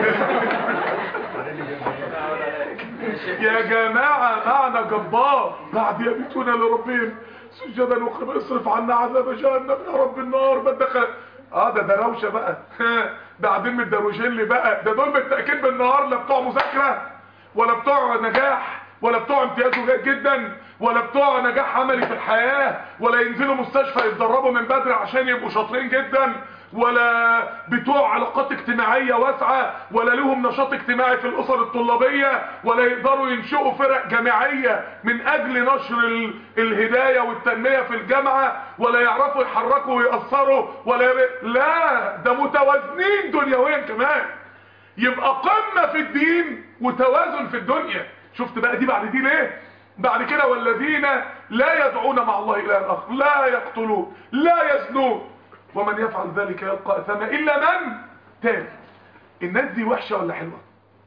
Speaker 1: يا جماعه معنى جبار بعد يبيتون لربهم سجدا وقياما اصرف عنا عذاب جهنم يا رب النار ما دخل اه ده دروشه بقى ده قاعدين متدروشين لي بقى ده دول بالتاكيد بالنهار لا بتوع مذاكره ولا بتوع نجاح ولا بتوع امتياز جيد جدا ولا بتوع نجاح عملي في الحياه ولا ينزلوا مستشفى يتدربوا من بدري عشان يبقوا شاطرين جدا ولا بتوع علاقات اجتماعية واسعة ولا لهم نشاط اجتماعي في الأسر الطلابية ولا يقدروا ينشئوا فرق جامعية من أجل نشر ال- الهداية والتنمية في الجامعة ولا يعرفوا يحركوا ويأثروا ولا ي... لا ده متوازنين دنيويا كمان يبقى قمة في الدين وتوازن في الدنيا شفت بقى دي بعد دي ليه بعد كده والذين لا يدعون مع الله إلها آخر لا يقتلون لا يزنون ومن يفعل ذلك يلقى أثاما إلا من تاب الناس دي وحشة ولا حلوة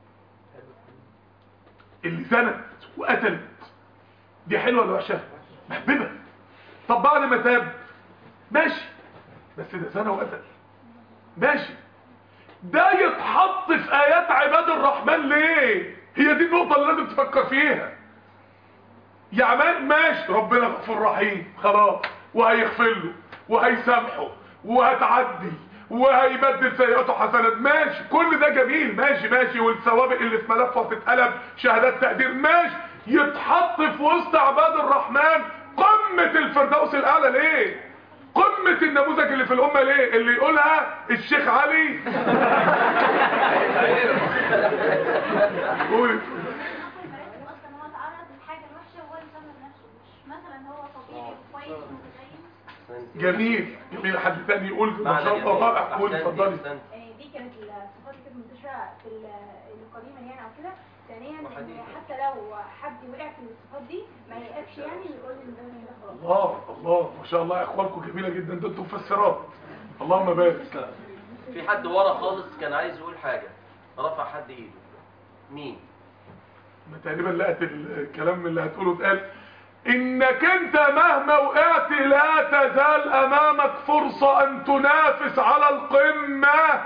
Speaker 1: اللي زنت وقتلت دي حلوة ولا وحشة محببة طب بعد ما تاب ماشي بس ده زنى وقتل ماشي ده يتحط في آيات عباد الرحمن ليه هي دي النقطة اللي لازم تفكر فيها يعني ماشي ربنا غفور رحيم خلاص وهيغفر له وهيسامحه وهتعدي وهيبدل سيئاته حسنات ماشي كل ده جميل ماشي ماشي والسوابق اللي في ملفه هتتقلب شهادات تقدير ماشي يتحط في وسط عباد الرحمن قمة الفردوس الأعلى ليه قمة النموذج اللي في الأمة ليه اللي يقولها الشيخ علي قول
Speaker 5: اصلا هو اتعرض للحاجه الوحشه وهو اللي سمى بنفسه مش مثلا هو طبيعي وكويس ومتدين
Speaker 1: جميل جميل حد تاني يقول ما
Speaker 3: معنى
Speaker 1: شاء الله
Speaker 3: جميل.
Speaker 1: رائع قول
Speaker 3: أحسنتي،
Speaker 1: اتفضلي
Speaker 3: أحسنتي.
Speaker 4: آه، دي كانت الصفات اللي كانت منتشره في ال- القديمه يعني او كده ثانيا إن
Speaker 3: وحديثا.
Speaker 4: حتى لو حد وقع في الصفات دي ما يقفش يعني ويقول ان ده ده خلاص
Speaker 1: الله الله ما شاء الله اخوانكم جميله جدا ده انتم مفسرات اللهم بارك
Speaker 3: في حد ورا خالص كان عايز يقول حاجة رفع حد ايده مين
Speaker 1: ما تقريبا لقت الكلام اللي هتقوله اتقال انك انت مهما وقعت لا تزال امامك فرصة ان تنافس على القمة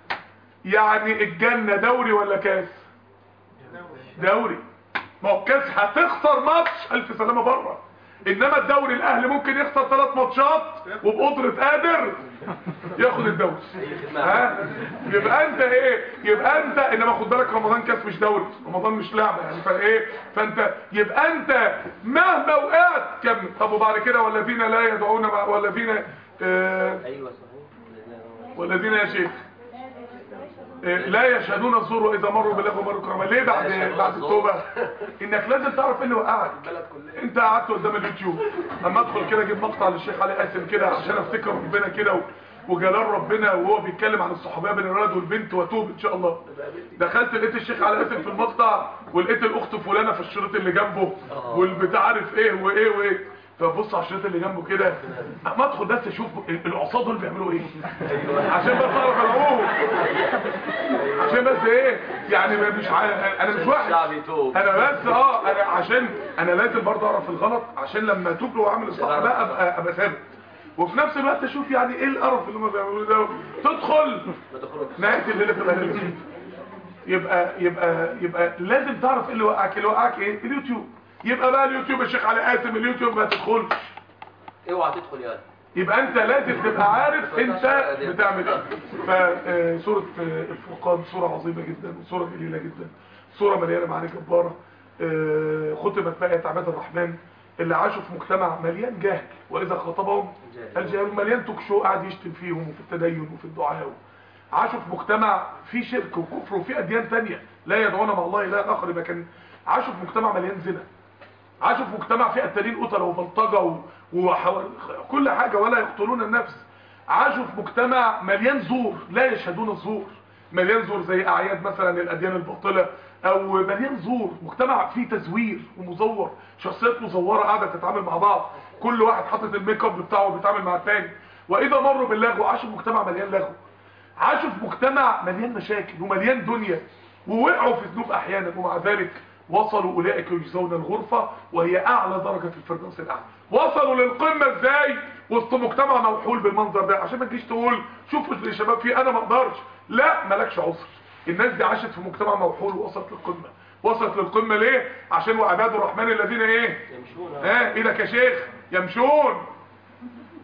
Speaker 1: يعني الجنة دوري ولا كاس دوري ما هو الكاس هتخسر ماتش الف سلامة بره انما الدوري الاهلي ممكن يخسر ثلاث ماتشات وبقدرة قادر ياخد الدوري ها يبقى انت ايه يبقى انت انما خد بالك رمضان كاس مش دوري رمضان مش لعبه يعني فايه فانت يبقى انت مهما وقعت كمل طب وبعد كده والذين لا يدعون مع والذين آه
Speaker 3: ايوه صحيح
Speaker 1: والذين يا شيخ آه، لا يشهدون الزور واذا مروا باللغو مروا كرما ليه بعد
Speaker 3: يشهدون
Speaker 1: بعد
Speaker 3: الزور.
Speaker 1: التوبه انك لازم تعرف ايه اللي وقعك
Speaker 2: البلد كلها
Speaker 1: انت قعدت قدام اليوتيوب اما ادخل كده اجيب مقطع للشيخ علي قاسم كده عشان افتكر ربنا كده و- وجلال ربنا وهو بيتكلم عن الصحوبيه بين الولد والبنت واتوب ان شاء الله دخلت لقيت الشيخ علي قاسم في المقطع ولقيت الاخت فلانه في الشريط اللي جنبه والبتاع عارف ايه وايه وايه فبص على الشريط اللي جنبه كده اما ادخل بس اشوف العصاه دول بيعملوا ايه عشان بس اعرف العوم عشان بس ايه يعني مش ع... انا مش واحد
Speaker 3: الشعب يتوب
Speaker 1: انا بس اه انا عشان انا لازم برضه اعرف الغلط عشان لما اتوب له واعمل الصح بقى ابقى ابقى ثابت وفي نفس الوقت اشوف يعني ايه القرف اللي هم بيعملوه ده تدخل
Speaker 3: ما تخرجش
Speaker 1: نهايه الليله تبقى ليله يبقى يبقى يبقى لازم تعرف ايه اللي وقعك اللي وقعك ايه اليوتيوب يبقى بقى اليوتيوب الشيخ علي قاسم اليوتيوب ما تدخلش
Speaker 3: اوعى تدخل يا
Speaker 1: يبقى انت لازم تبقى عارف انت بتعمل ايه فسورة الفرقان سورة عظيمة جدا وسورة جليلة جدا سورة مليانة معاني جبارة آه، ختمت بآية عباد الرحمن اللي عاشوا في مجتمع مليان جهل وإذا خاطبهم الجهل مليان توكشو قاعد يشتم فيهم وفي التدين وفي الدعاء عاشوا في مجتمع فيه شرك وكفر وفيه أديان تانية لا يدعون مع الله إله آخر يبقى كان عاشوا في مجتمع مليان زنا عاشوا في مجتمع فيه قتالين قتلة وبلطجة و- وحوار كل حاجة ولا يقتلون النفس عاشوا في مجتمع مليان زور لا يشهدون الزور مليان زور زي أعياد مثلا الأديان الباطلة أو مليان زور مجتمع فيه تزوير ومزور شخصيات مزورة قاعدة تتعامل مع بعض كل واحد حاطط الميك اب بتاعه بيتعامل مع التاني وإذا مروا باللغو عاشوا في مجتمع مليان لغو عاشوا في مجتمع مليان مشاكل ومليان دنيا ووقعوا في ذنوب احيانا ومع ذلك وصلوا اولئك يجزون الغرفة وهي اعلى درجة في الفردوس الاعلى وصلوا للقمة ازاي وسط مجتمع موحول بالمنظر ده عشان ما تجيش تقول شوفوا يا شباب في انا ما اقدرش لا مالكش عذر الناس دي عاشت في مجتمع موحول ووصلت للقمة وصلت للقمة ليه عشان وعباد الرحمن الذين ايه
Speaker 3: يمشون
Speaker 1: ها ايدك يا شيخ يمشون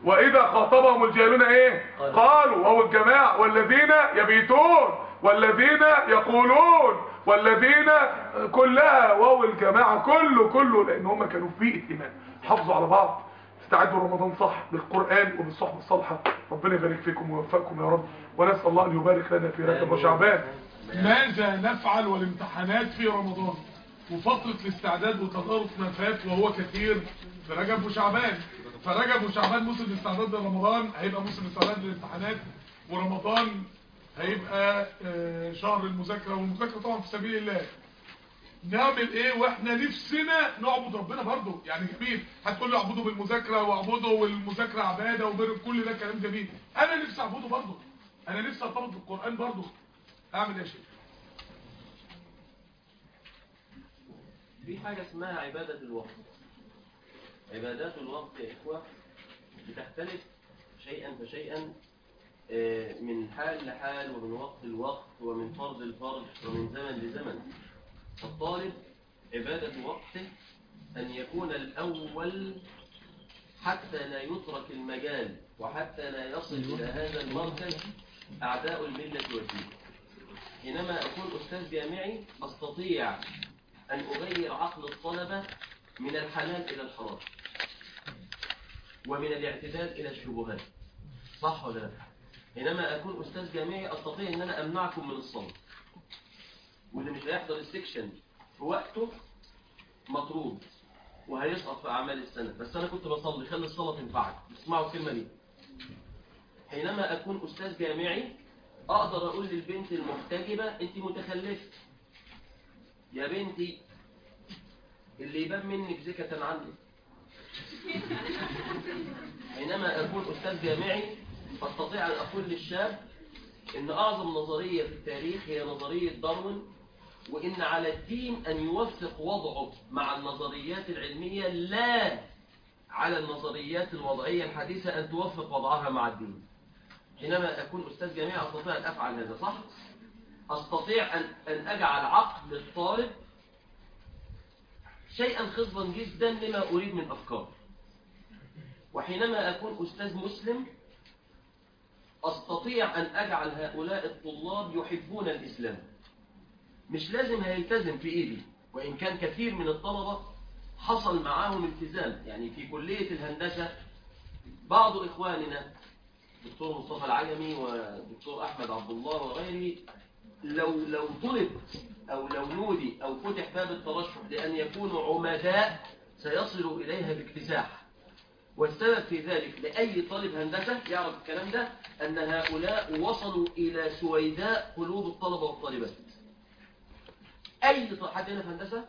Speaker 1: واذا خاطبهم الجاهلون ايه قالوا وهو الجماعه والذين يبيتون والذين يقولون والذين كلها وهو الجماعه كله كله لان هم كانوا في ايمان حافظوا على بعض استعدوا رمضان صح بالقرآن وبالصحبة الصالحة ربنا يبارك فيكم ويوفقكم يا رب ونسأل الله أن يبارك لنا في رجب وشعبان ماذا نفعل والامتحانات في رمضان وفترة الاستعداد وتدارس ما فات وهو كثير في رجب وشعبان فرجب وشعبان موسم الاستعداد لرمضان هيبقى موسم الاستعداد للامتحانات ورمضان هيبقى آه، شهر المذاكرة والمذاكرة طبعا في سبيل الله نعمل ايه واحنا نفسنا نعبد ربنا برضه يعني جميل هتقول لي اعبده بالمذاكره واعبده والمذاكره عباده وبر كل ده كلام جميل انا نفسي اعبده برضه انا نفسي ارتبط بالقران برضه اعمل ايه يا شيخ
Speaker 3: في حاجة اسمها عبادة الوقت عبادات الوقت يا إخوة بتختلف شيئا فشيئا آه، من حال لحال ومن وقت لوقت ومن فرد لفرد ومن زمن لزمن الطالب عبادة وقته أن يكون الأول حتى لا يترك المجال وحتى لا يصل إلى هذا المركز أعداء الملة والدين حينما أكون أستاذ جامعي أستطيع أن أغير عقل الطلبة من الحلال إلى الحرام ومن الاعتدال إلى الشبهات صح ولا لا؟ حينما أكون أستاذ جامعي أستطيع أن أنا أمنعكم من الصلاة واللي مش هيحضر السكشن في وقته مطرود وهيسقط في أعمال السنة بس أنا كنت بصلي خلي الصلاة تنفعك اسمعوا الكلمة دي حينما أكون أستاذ جامعي أقدر أقول للبنت المحتجبة أنت متخلفة يا بنتي اللي يبان منك زكة عني حينما أكون أستاذ جامعي فاستطيع أن أقول للشاب إن أعظم نظرية في التاريخ هي نظرية داروين وإن على الدين أن يوثق وضعه مع النظريات العلمية لا على النظريات الوضعية الحديثة أن توفق وضعها مع الدين حينما أكون أستاذ جامعي أستطيع أن أفعل هذا صح؟ أستطيع أن, أن أجعل عقل الطالب شيئا خصبا جدا لما أريد من أفكار وحينما أكون أستاذ مسلم أستطيع أن أجعل هؤلاء الطلاب يحبون الإسلام مش لازم هيلتزم في إيدي وإن كان كثير من الطلبة حصل معاهم التزام يعني في كلية الهندسة بعض إخواننا دكتور مصطفى العجمي ودكتور أحمد عبد الله وغيره لو لو طلب أو لو نودي أو فتح باب الترشح لأن يكونوا عمداء سيصلوا إليها باكتساح والسبب في ذلك لأي طالب هندسة يعرف الكلام ده أن هؤلاء وصلوا إلى سويداء قلوب الطلبة والطالبات أي ط- حد هنا في هندسة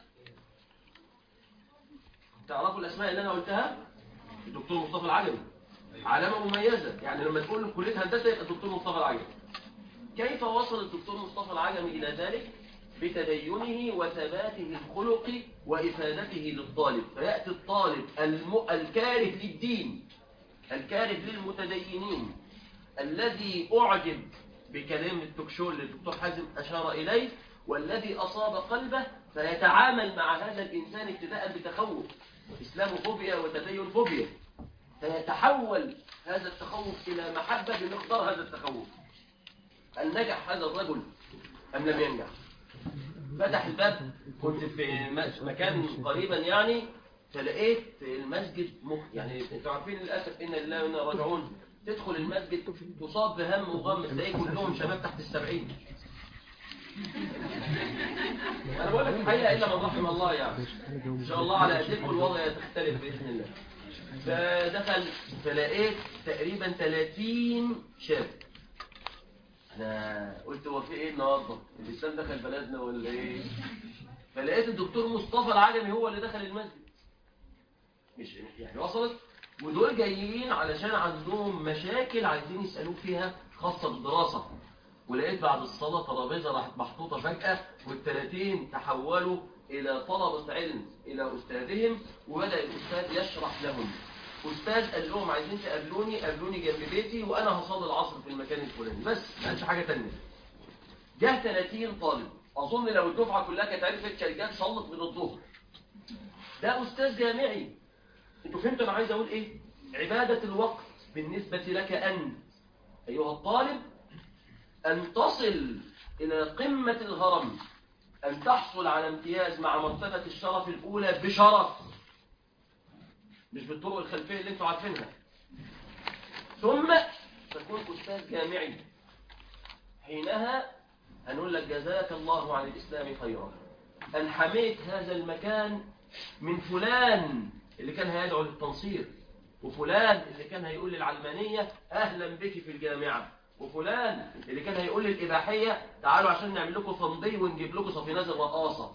Speaker 3: تعرفوا الأسماء اللي أنا قلتها الدكتور مصطفى العجمي علامة مميزة يعني لما تقول كلية هندسة يبقى الدكتور مصطفى العجمي كيف وصل الدكتور مصطفى العجمي إلى ذلك بتدينه وثباته الخلقي وإفادته للطالب فيأتي الطالب الم... الكاره للدين الكاره للمتدينين الذي أعجب بكلام التكشور اللي الدكتور حازم أشار إليه والذي أصاب قلبه فيتعامل مع هذا الإنسان ابتداء بتخوف إسلام فوبيا وتدين فوبيا فيتحول هذا التخوف إلى محبة بمقدار هذا التخوف هل نجح هذا الرجل أم لم ينجح فتح الباب كنت في م- مكان قريبا يعني فلقيت المسجد مخ... يعني انتوا عارفين للاسف ان الله وانا راجعون تدخل المسجد تصاب بهم وغم تلاقي كلهم شباب تحت السبعين انا بقول لك الحقيقه الا من رحم الله يعني ان شاء الله على ايديكم الوضع يختلف باذن الله فدخل فلقيت تقريبا 30 شاب انا قلت هو في ايه النهارده الاسلام دخل بلدنا ولا ايه فلقيت الدكتور مصطفى العجمي هو اللي دخل المسجد مش يعني وصلت ودول جايين علشان عندهم مشاكل عايزين يسالوه فيها خاصه بالدراسه ولقيت بعد الصلاه ترابيزه راحت محطوطه فجاه والثلاثين تحولوا الى طلبه علم الى استاذهم وبدا الاستاذ يشرح لهم استاذ قال لهم عايزين تقابلوني قابلوني جنب بيتي وانا هصلي العصر في المكان الفلاني بس ما قالش حاجه ثانيه جه 30 طالب اظن لو الدفعه كلها كانت عرفت كانت جت صلت من الظهر ده استاذ جامعي انتوا فهمتوا انا عايز اقول ايه عباده الوقت بالنسبة لك أنت أيها الطالب أن تصل إلى قمة الهرم أن تحصل على امتياز مع مرتبة الشرف الأولى بشرف مش بالطرق الخلفية اللي انتوا عارفينها ثم تكون أستاذ جامعي حينها هنقول لك جزاك الله عن الإسلام خيرا أن حميت هذا المكان من فلان اللي كان هيدعو للتنصير وفلان اللي كان هيقول للعلمانية أهلا بك في الجامعة وفلان اللي كان هيقول للإباحية تعالوا عشان نعمل لكم تنظيم ونجيب لكم صفينات الرقاصة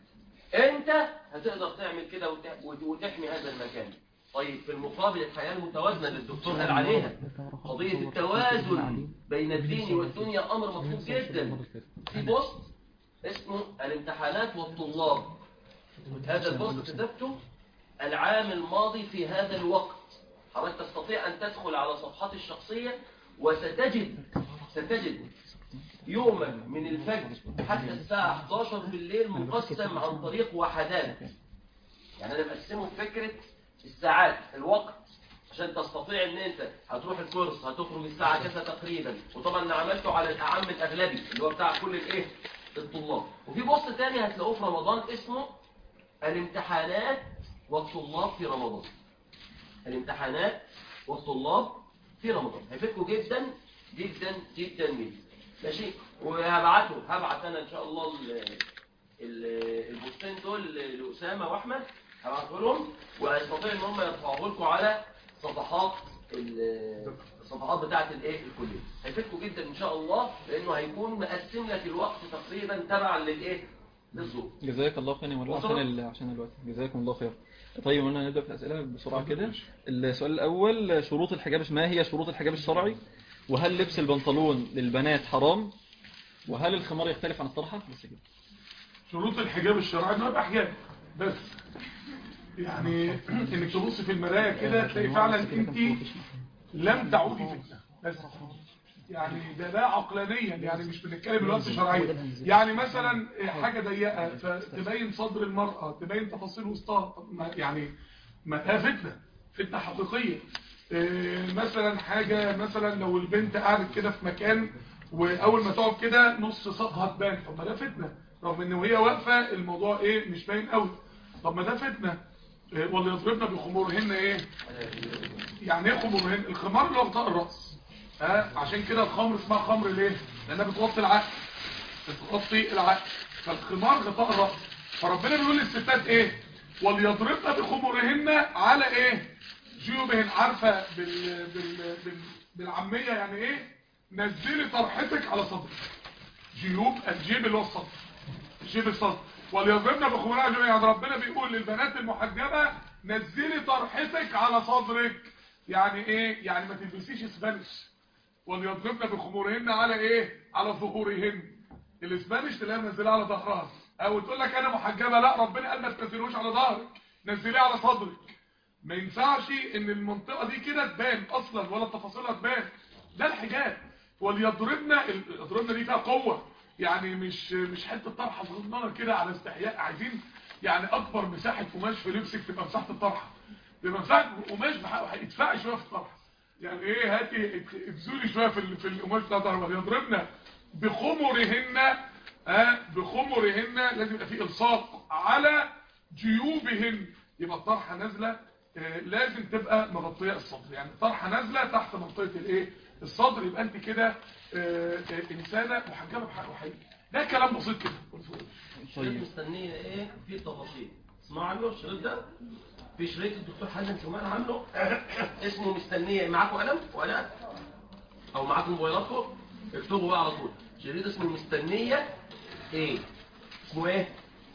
Speaker 3: انت هتقدر تعمل كده وت- وت- وتحمي هذا المكان طيب في المقابل الحياة المتوازنة اللي الدكتور قال عليها قضية التوازن بين الدين والدنيا أمر مطلوب جدا في بوست اسمه الامتحانات والطلاب هذا البوست كتبته العام الماضي في هذا الوقت حضرتك تستطيع أن تدخل على صفحتي الشخصية وستجد ستجد يوما من الفجر حتى الساعة 11 بالليل مقسم عن طريق وحدات يعني أنا مقسمه بفكرة الساعات الوقت عشان تستطيع ان انت هتروح الكورس هتخرج الساعة كذا تقريبا وطبعا انا عملته على الاعم الاغلبي اللي هو بتاع كل الايه الطلاب وفي بوست تاني هتلاقوه في رمضان اسمه الامتحانات والطلاب في رمضان الامتحانات والطلاب في رمضان هيفيدكم جدا جدا جدا جدا ماشي وهبعته هبعت انا ان شاء الله ال- ال- البوستين دول لاسامه واحمد هبعته لهم وهيستطيعوا ان هم يرفعوه لكم على صفحات ال- الصفحات بتاعه الايه الكليه هيفيدكم جدا ان شاء الله لانه هيكون مقسم لك الوقت تقريبا تبعا للايه للظروف
Speaker 6: جزاك الله خير ولا
Speaker 3: وصلت؟
Speaker 6: عشان ال... عشان الوقت جزاكم الله خير طيب قلنا نبدا في الاسئله بسرعه كده السؤال الاول شروط الحجاب ما هي شروط الحجاب الشرعي وهل لبس البنطلون للبنات حرام وهل الخمار يختلف عن الطرحه بس كده
Speaker 1: شروط الحجاب الشرعي انه يبقى حجاب بس يعني انك تبص في المرايه كده تلاقي فعلا انت لم تعودي فتنه بس يعني ده لا عقلانيا يعني مش بنتكلم دلوقتي شرعيا يعني مثلا حاجه ضيقه فتبين صدر المراه تبين تفاصيل وسطها طب ما- يعني ما ده فتنه فتنه حقيقيه إيه، مثلا حاجه مثلا لو البنت قعدت كده في مكان واول ما تقعد كده نص ساقها تبان طب ما ده فتنه رغم ان وهي واقفه الموضوع ايه مش باين قوي طب ما ده فتنه إيه، واللي يضربنا بخمورهن ايه يعني ايه خمورهن الخمار اللي هو غطاء الراس ها عشان كده الخمر اسمها خمر ليه لانها بتغطي العقل بتغطي العقل فالخمار غطاء الراس فربنا بيقول للستات ايه وليضربن بخمورهن على ايه جيوبهن عارفه بال... بال... بال... بالعاميه يعني ايه نزلي طرحتك على صدرك جيوب الجيب اللي هو الصدر جيب الصدر وليضربن بخمورهن على جيوبهن يعني ربنا بيقول للبنات المحجبه نزلي طرحتك على صدرك يعني ايه يعني ما تلبسيش اسبانيش وليضربن بخمورهن على ايه على ظهورهن الاسبانيش تلاقيها منزلها على ظهرها او تقول لك انا محجبه لا ربنا قال ما تنزلوش على ظهرك نزليه على صدرك ما ينفعش ان المنطقه دي كده تبان اصلا ولا تفاصيلها تبان ده الحجاب وليضربن ال- يضربن دي فيها قوه يعني مش مش حته طرحه صغننه كده على استحياء عايزين يعني اكبر مساحه قماش في لبسك تبقى مساحه الطرحه تبقى مساحه قماش بحق- ادفعي شويه في الطرحه يعني ايه هاتي ابذولي شويه في ال- في القماش بتاع الطرحه يضربن بخمرهن ها بخمرهن لازم يبقى في الصاق على جيوبهن يبقى الطرحه نازله آه، لازم تبقى مغطيه الصدر يعني الطرحه نازله تحت منطقه الايه الصدر يبقى انت كده آه، آه، انسانه محجبه بحق وحقيقي ده كلام بسيط كده
Speaker 3: شريط
Speaker 6: طيب
Speaker 3: مستنيه ايه في تفاصيل اسمعوا عنه الشريط ده في شريط الدكتور حسن كمان عامله اسمه مستنيه معاكم قلم ولا او معاكم موبايلاتكم اكتبوا بقى على طول شريط اسمه مستنيه ايه اسمه ايه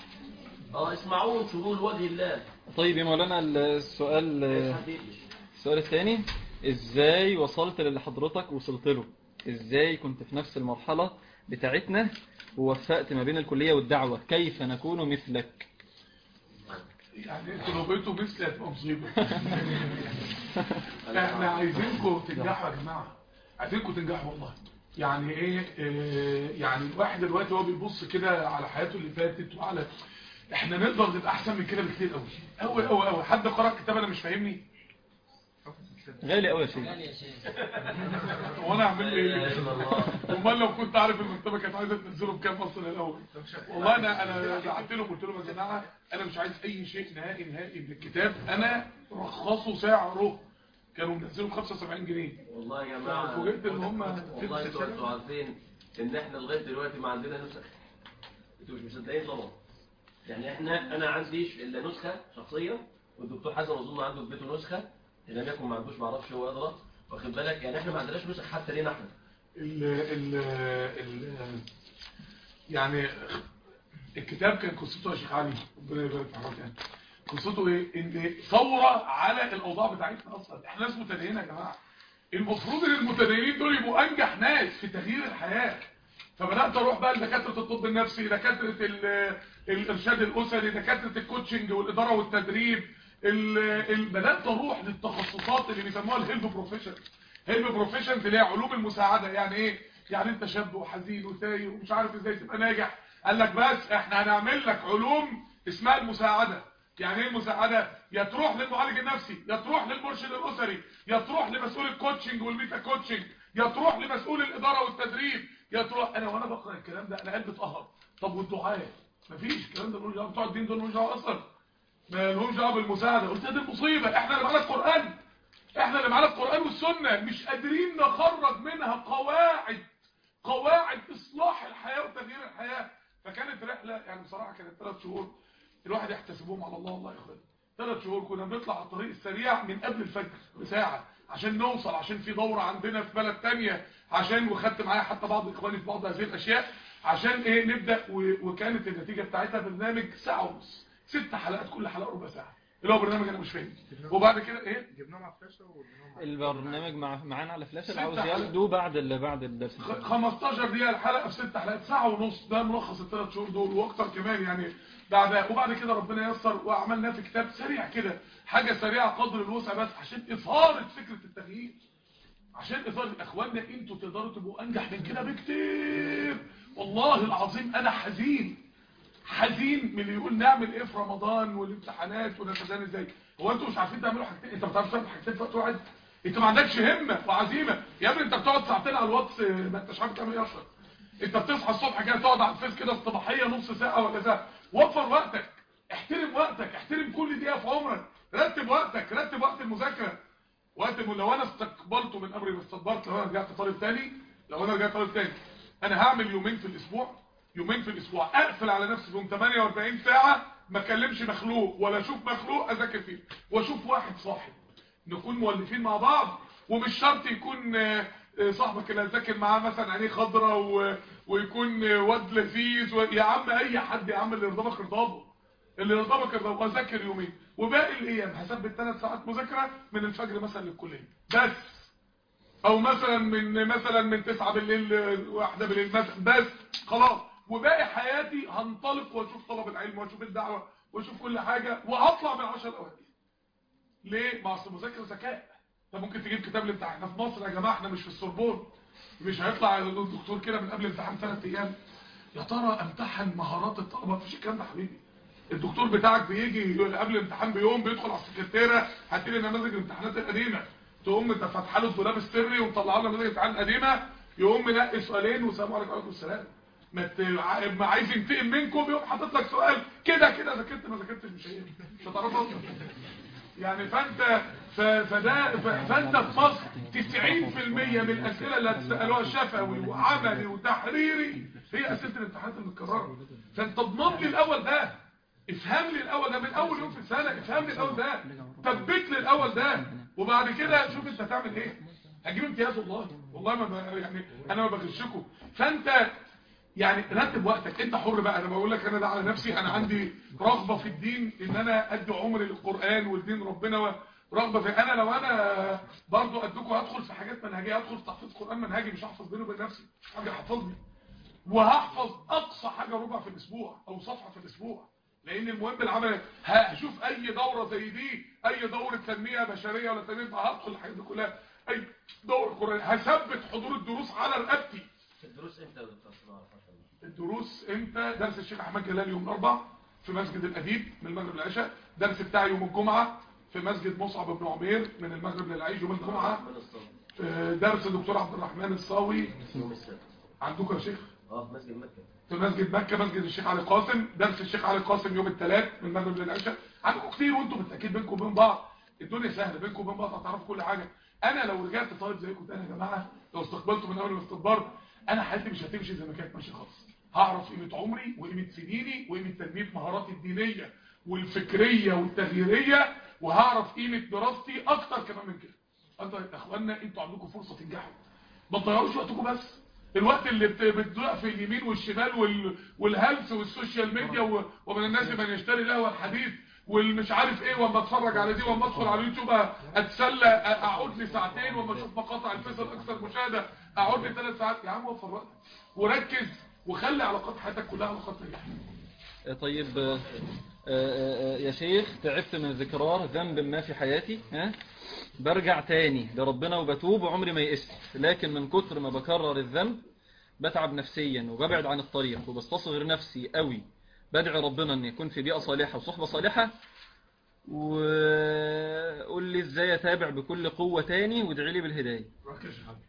Speaker 3: اه اسمعوه وانشروه لوجه الله
Speaker 6: طيب يا مولانا السؤال السؤال الثاني ازاي وصلت للي حضرتك وصلت له ازاي كنت في نفس المرحلة بتاعتنا ووفقت ما بين الكلية والدعوة كيف نكون مثلك
Speaker 1: يعني انتوا لو بقيتوا مثلي هتبقى مصيبه احنا عايزينكم تنجحوا يا جماعه عايزينكم تنجحوا والله يعني ايه آه، يعني الواحد دلوقتي هو بيبص كده على حياته اللي فاتت وعلى احنا نقدر نبقى احسن من كده بكتير قوي قوي قوي قوي حد قرأ كتاب انا مش فاهمني
Speaker 6: غالي قوي يا شيخ
Speaker 1: وانا اعمل
Speaker 3: لا
Speaker 1: ايه
Speaker 3: اله الا الله
Speaker 1: امال لو كنت عارف المكتبه كانت عايزه تنزله بكام اصلا الاول والله انا انا بعت لهم قلت لهم يا جماعه انا مش عايز اي شيء نهائي نهائي من الكتاب انا رخصه سعره كانوا منزلوا ب 75 جنيه
Speaker 3: والله يا جماعه
Speaker 1: فوجئت ان هم
Speaker 3: والله انتوا انتوا عارفين ان احنا لغايه دلوقتي ما عندنا نسخ انتوا مش مصدقين طبعا يعني احنا انا عنديش الا نسخه شخصيه والدكتور حسن اظن عنده في بيته نسخه ان لم يكن ما عندوش ما اعرفش هو ادرى واخد بالك يعني احنا ما عندناش نسخ حتى لينا احنا
Speaker 1: ال ال ال يعني الكتاب كان قصته يا شيخ علي ربنا يبارك في حضرتك يعني قصته ايه ان ثوره على الاوضاع بتاعتنا اصلا احنا ناس متدينه يا جماعه المفروض ان المتدينين دول يبقوا انجح ناس في تغيير الحياه فبدات اروح بقى لدكاتره الطب النفسي دكاتره ال- الارشاد الاسري دكاتره الكوتشنج والاداره والتدريب ال- ال- بدات اروح للتخصصات اللي بيسموها الهيلب بروفيشن هيلب بروفيشن اللي هي علوم المساعده يعني ايه يعني انت شاب وحزين وتايه ومش عارف ازاي تبقى ناجح قال لك بس احنا هنعمل لك علوم اسمها المساعده يعني ايه المساعده يا تروح للمعالج النفسي يا تروح للمرشد الاسري يا تروح لمسؤول الكوتشنج والميتا كوتشنج يا تروح لمسؤول الاداره والتدريب يا تروح انا وانا بقرا الكلام ده انا قلبي اتقهر طب والدعاء مفيش الكلام ده ملوش دعوه بتوع الدين دول ملوش دعوه اصلا ما لهمش دعوه بالمساعده قلت دي المصيبه احنا اللي معانا القران احنا اللي معانا القران والسنه مش قادرين نخرج منها قواعد قواعد اصلاح الحياه وتغيير الحياه فكانت رحله يعني بصراحه كانت ثلاث شهور الواحد يحتسبهم على الله الله يا اخوان ثلاث شهور كنا بنطلع على الطريق السريع من قبل الفجر بساعه عشان نوصل عشان في دوره عندنا في بلد تانية عشان وخدت معايا حتى بعض اخواني في بعض هذه الاشياء عشان ايه نبدا و- وكانت النتيجه بتاعتها برنامج ساعه ونص ست حلقات كل حلقه ربع ساعه اللي هو برنامج انا مش فاهم وبعد كده ايه
Speaker 2: جبناهم على فلاشه وجبناهم على
Speaker 6: البرنامج مع معانا على فلاش اللي
Speaker 1: ست
Speaker 6: عاوز
Speaker 1: حلقات.
Speaker 6: ياخده بعد ال... بعد الدرس
Speaker 1: خ- 15 دقيقة الحلقة في ست حلقات ساعة ونص ده ملخص الثلاث شهور دول واكتر كمان يعني بعدها وبعد كده ربنا ييسر وعملناه في كتاب سريع كده حاجة سريعة قدر الوسع بس عشان إثارة فكرة التغيير عشان إثارة إخواننا انتوا تقدروا تبقوا أنجح من كده بكتير والله العظيم أنا حزين حزين من اللي يقول نعمل ايه في رمضان والامتحانات ونتدان ازاي هو انتوا مش عارفين تعملوا حاجتين انت ما بتعرفش تعمل حاجتين في وقت واحد انت ما عندكش همه وعزيمه يا ابني انت بتقعد ساعتين على الواتس ما انتش عارف تعمل ايه اصلا انت بتصحى الصبح كده تقعد على الفيس كده الصباحيه نص ساعه ولا ساعه وفر وقتك احترم وقتك احترم كل دقيقه في عمرك رتب وقتك رتب وقت المذاكره وقت الم- لو انا استقبلته من امري ما استدبرت لو انا رجعت طالب تاني لو انا رجعت طالب تاني انا هعمل يومين في الاسبوع يومين في الاسبوع اقفل على نفسي فيهم 48 ساعه ما اكلمش مخلوق ولا اشوف مخلوق اذاكر فيه واشوف واحد صاحب نكون مؤلفين مع بعض ومش شرط يكون آه، آه، صاحبك اللي هتذاكر معاه مثلا عينيه خضراء و... ويكون آه، واد لذيذ و... يا عم اي حد يا عم اللي يرضبك ارضابه اللي يرضبك ارضابه واذاكر يومين وباقي الايام هثبت ثلاث ساعات مذاكره من الفجر مثلا للكليه بس او مثلا من مثلا من 9 بالليل واحدة بالليل مثلا بس خلاص وباقي حياتي هنطلق واشوف طلب العلم واشوف الدعوه واشوف كل حاجه وهطلع من 10 الاوائل ليه ما اصل المذاكره ذكاء انت ممكن تجيب كتاب الامتحان احنا في مصر يا جماعه احنا مش في السوربون مش هيطلع الدكتور كده من قبل الامتحان ثلاث ايام يا ترى امتحن مهارات الطلبه مفيش الكلام ده حبيبي الدكتور بتاعك بيجي يقول قبل الامتحان بيوم بيدخل على السكرتيره هات لي نماذج الامتحانات القديمه تقوم انت فاتحه له الدولاب السري ومطلع له نماذج الامتحان القديمه يقوم منقي سؤالين والسلام عليكم وعليكم السلام ما ت- ع- ما عايز ينتقم منكم يقوم حاطط لك سؤال كده كده ذاكرت ما ذاكرتش مش هي مش هتعرف أصلاً. يعني فانت ف- فده ف- فانت في مصر 90% من الاسئله اللي هتسالوها شفوي وعملي وتحريري هي اسئله الامتحانات المتكرره فانت اضمن لي الاول ده افهم لي الاول ده من اول يوم في السنه افهم لي الاول ده ثبت لي الاول ده وبعد كده شوف انت هتعمل ايه هجيب امتياز والله والله ما ب- يعني انا ما بغشكم فانت يعني رتب وقتك انت حر بقى انا بقول لك انا ده على نفسي انا عندي رغبة في الدين ان انا ادي عمري للقرآن ولدين ربنا ورغبة في انا لو انا برضو ادوكوا هدخل في حاجات منهجية هدخل في تحفيظ قرآن منهجي مش هحفظ بيني وبين نفسي مش حاجة حفظني وهحفظ اقصى حاجة ربع في الاسبوع او صفحة في الاسبوع لان المهم العمل هشوف اي دورة زي دي اي دورة تنمية بشرية ولا تنمية هدخل الحاجات دي كلها اي دورة قرآن هثبت حضور الدروس على رقبتي
Speaker 3: الدروس امتى يا دكتور عشان اعرف عشان
Speaker 1: الدروس امتى درس الشيخ احمد جلال يوم الاربع في مسجد الاديب من المغرب للعشاء درس بتاعي يوم الجمعه في مسجد مصعب بن عمير من المغرب للعيش يوم الجمعه
Speaker 3: من الصلاة
Speaker 1: آه، درس دكتور عبد الرحمن الصاوي
Speaker 3: يوم السبت
Speaker 1: عندكم يا شيخ
Speaker 3: اه في مسجد مكة
Speaker 1: في مسجد مكة مسجد الشيخ علي قاسم درس الشيخ علي قاسم يوم الثلاث من المغرب للعشاء عندكم كتير وانتم بالتاكيد بينكم وبين بعض الدنيا سهله بينكم وبين بعض هتعرفوا كل حاجه انا لو رجعت طالب زيكم تاني يا جماعه لو استقبلته من اول الاستخبار انا حياتي مش هتمشي زي ما كانت ماشيه خالص هعرف قيمه عمري وقيمه سنيني وقيمه تنميه مهاراتي الدينيه والفكريه والتغييريه وهعرف قيمه دراستي اكتر كمان من كده انتوا يا اخوانا انتوا عندكم فرصه تنجحوا ما تضيعوش وقتكم بس الوقت اللي بت- بتضيع في اليمين والشمال وال... والهلس والسوشيال ميديا و... ومن الناس من يشتري القهوه الحديث والمش عارف ايه واما اتفرج على دي واما ادخل على اليوتيوب اتسلى أ- اقعد لي ساعتين واما اشوف مقاطع الفيس الاكثر مشاهده اقعد لي ثلاث ساعات يا عم وفر وقتك وركز وخلي علاقات حياتك كلها علاقات ناجحه
Speaker 6: طيب آه، آه، آه، يا شيخ تعبت من ذكرار ذنب ما في حياتي ها برجع تاني لربنا وبتوب وعمري ما يئست لكن من كتر ما بكرر الذنب بتعب نفسيا وببعد عن الطريق وبستصغر نفسي قوي بدعي ربنا ان يكون في بيئة صالحة وصحبة صالحة وقول لي ازاي اتابع بكل قوة تاني وادعي لي بالهداية
Speaker 1: ركز يا حبيبي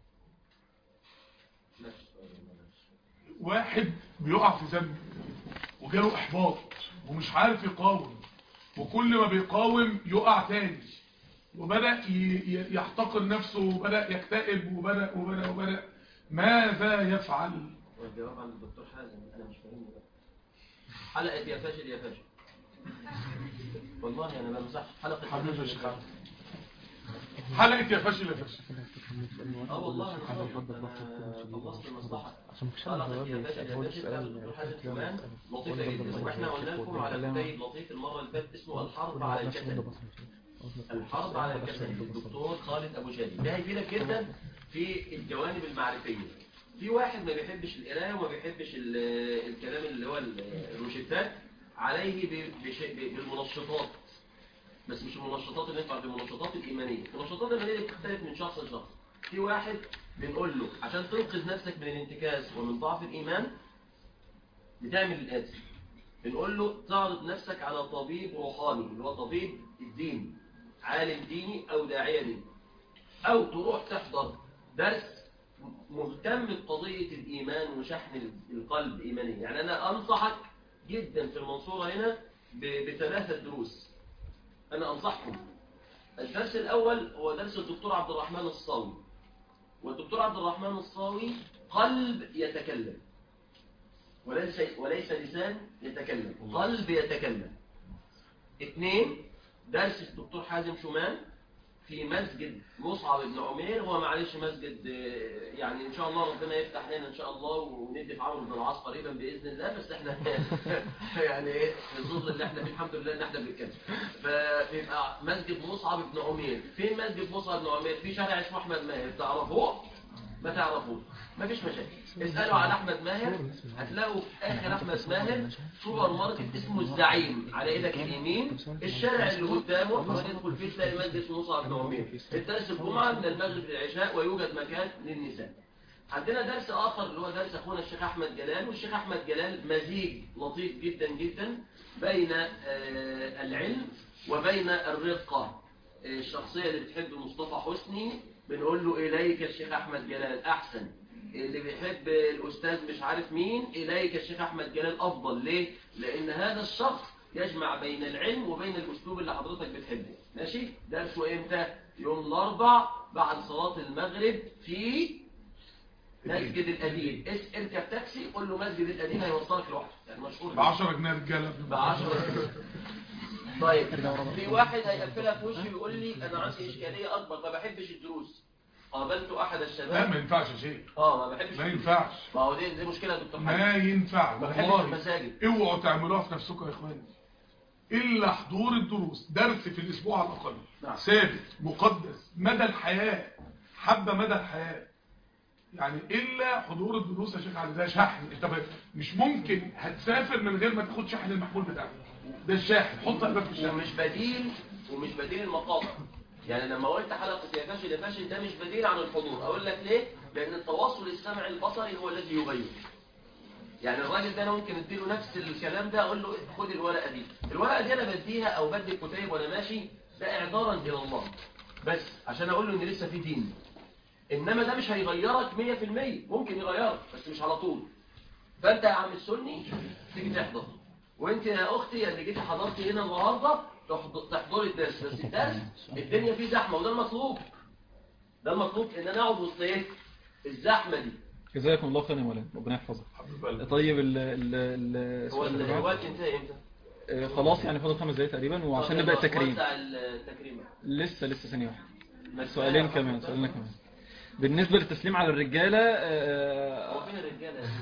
Speaker 1: واحد بيقع في ذنب وجاله احباط ومش عارف يقاوم وكل ما بيقاوم يقع تاني وبدأ ي- ي- يحتقر نفسه وبدأ يكتئب وبدأ وبدأ وبدأ ماذا يفعل
Speaker 3: والجواب عن الدكتور حازم انا مش فاهمني بقى حلقة يا فاشل يا فاشل والله انا ما بمزحش حلقة
Speaker 1: حبيبي يا
Speaker 3: فاشل
Speaker 1: شيخ
Speaker 3: يا فاشل.
Speaker 1: حلقة يا فاشل يا فاشل
Speaker 3: اه والله انا صادق. أنا خلصت المصلحة حلقة يا فاشل يا فاشل بتاعت الدكتور حازم كمان لطيفة جدا واحنا قلنا لكم على كتيب لطيف المرة اللي فاتت اسمه الحرب على الكسل الحرب على الكسل الدكتور خالد ابو شادي ده هيفيدك جدا في الجوانب المعرفيه في واحد ما بيحبش القرايه وما بيحبش ال- الكلام اللي هو ال- الروشتات عليه ب- بش- ب- بالمنشطات بس مش المنشطات اللي ينفع بالمنشطات الايمانيه المنشطات الايمانيه دي بتختلف من شخص لشخص في واحد بنقول له عشان تنقذ نفسك من الانتكاس ومن ضعف الايمان بتعمل الاتي بنقول له تعرض نفسك على طبيب روحاني اللي هو طبيب الدين عالم ديني او داعية ديني او تروح تحضر درس مهتم بقضية الايمان وشحن القلب ايمانيا يعني انا انصحك جدا في المنصورة هنا ب- بثلاثة دروس انا انصحكم الدرس الاول هو درس الدكتور عبد الرحمن الصاوي والدكتور عبد الرحمن الصاوي قلب يتكلم وليس وليس لسان يتكلم قلب يتكلم اثنين درس الدكتور حازم شومان في مسجد مصعب بن عمير هو معلش مسجد آه، يعني ان شاء الله ربنا يفتح لنا ان شاء الله وندي في عمرو بن العاص قريبا باذن الله بس احنا يعني ايه في ظل اللي احنا فيه الحمد لله ان احنا بنتكلم فيبقى مسجد مصعب بن عمير فين مسجد مصعب بن عمير في شارع اسمه احمد ماهر تعرفوه ما تعرفوه ما فيش مشاكل اسالوا على احمد ماهر هتلاقوا في اخر احمد ماهر سوبر ماركت اسمه الزعيم على ايدك اليمين الشارع اللي قدامه هتدخل فيه تلاقي مسجد اسمه مصعب بن عمير الدرس الجمعه من المغرب للعشاء ويوجد مكان للنساء عندنا درس آخر اللي هو درس أخونا الشيخ أحمد جلال والشيخ أحمد جلال مزيج لطيف جدا جدا بين آه، العلم وبين الرقة آه، الشخصية اللي بتحب مصطفى حسني بنقول له إليك الشيخ أحمد جلال أحسن اللي بيحب الأستاذ مش عارف مين إليك الشيخ أحمد جلال أفضل ليه؟ لأن هذا الشخص يجمع بين العلم وبين الأسلوب اللي حضرتك بتحبه ماشي؟ درسه إمتى؟ يوم الأربع بعد صلاة المغرب في مسجد الأديب اس اركب تاكسي قول له مسجد الأديب هيوصلك لوحده يعني مشهور
Speaker 1: ب 10 جنيه رجاله
Speaker 3: ب 10 طيب في واحد هيقفلها في وشي ويقول لي انا عندي اشكاليه اكبر ما بحبش الدروس قابلت احد
Speaker 1: لا ما
Speaker 3: الشباب
Speaker 1: ينفعش يا شيخ
Speaker 3: اه ما بحبش
Speaker 1: ما
Speaker 3: الدروس.
Speaker 1: ينفعش
Speaker 3: ما هو دي دي مشكله يا دكتور حاج
Speaker 1: ما ينفع
Speaker 3: ما بحبش
Speaker 1: والله
Speaker 3: المساجد
Speaker 1: اوعوا تعملوها في نفسكم يا اخواني الا حضور الدروس درس في الاسبوع على الاقل
Speaker 3: نعم.
Speaker 1: ثابت مقدس مدى الحياه حبه مدى الحياه يعني الا حضور الدروس يا شيخ علي ده شحن انت ب- مش ممكن هتسافر من غير ما تاخد شحن المحمول بتاعك ده الشاحن حط قلبك في الشاحن
Speaker 3: ومش بديل ومش بديل المقاطع يعني لما قلت حلقه يا فاشل يا فاشل ده مش بديل عن الحضور اقول لك ليه لان التواصل السمعي البصري هو الذي يغير يعني الراجل ده انا ممكن اديله نفس الكلام ده اقول له خد الورقه دي الورقه دي انا بديها او بدي الكتيب وانا ماشي ده اعذارا الى الله بس عشان اقول له ان لسه في دين انما ده مش هيغيرك 100% ممكن يغيرك بس مش على طول فانت يا عم السني تيجي تحضر وانت يا اختي اللي جيتي حضرتي هنا النهارده تحض- تحضري الدرس بس الدرس الدنيا فيه زحمه وده المطلوب ده المطلوب ان انا اقعد وسط ايه الزحمه دي
Speaker 6: جزاكم الله خيرا يا مولانا ربنا يحفظك
Speaker 1: حبيب قلبي.
Speaker 6: طيب ال ال
Speaker 3: هو
Speaker 6: السؤال اللي بعد.
Speaker 3: الوقت انتهى امتى
Speaker 6: آه، خلاص يعني فاضل خمس دقايق تقريبا وعشان
Speaker 3: طب
Speaker 6: نبدأ
Speaker 3: يلا،
Speaker 6: التكريم
Speaker 3: وسع التكريم بقى.
Speaker 6: لسه لسه ثانية واحدة
Speaker 3: ما
Speaker 6: سؤالين
Speaker 3: كفاية
Speaker 6: كمان
Speaker 3: حضرتك.
Speaker 6: سؤالين كمان بالنسبة للتسليم على الرجالة آه،
Speaker 3: هو فين الرجاله يا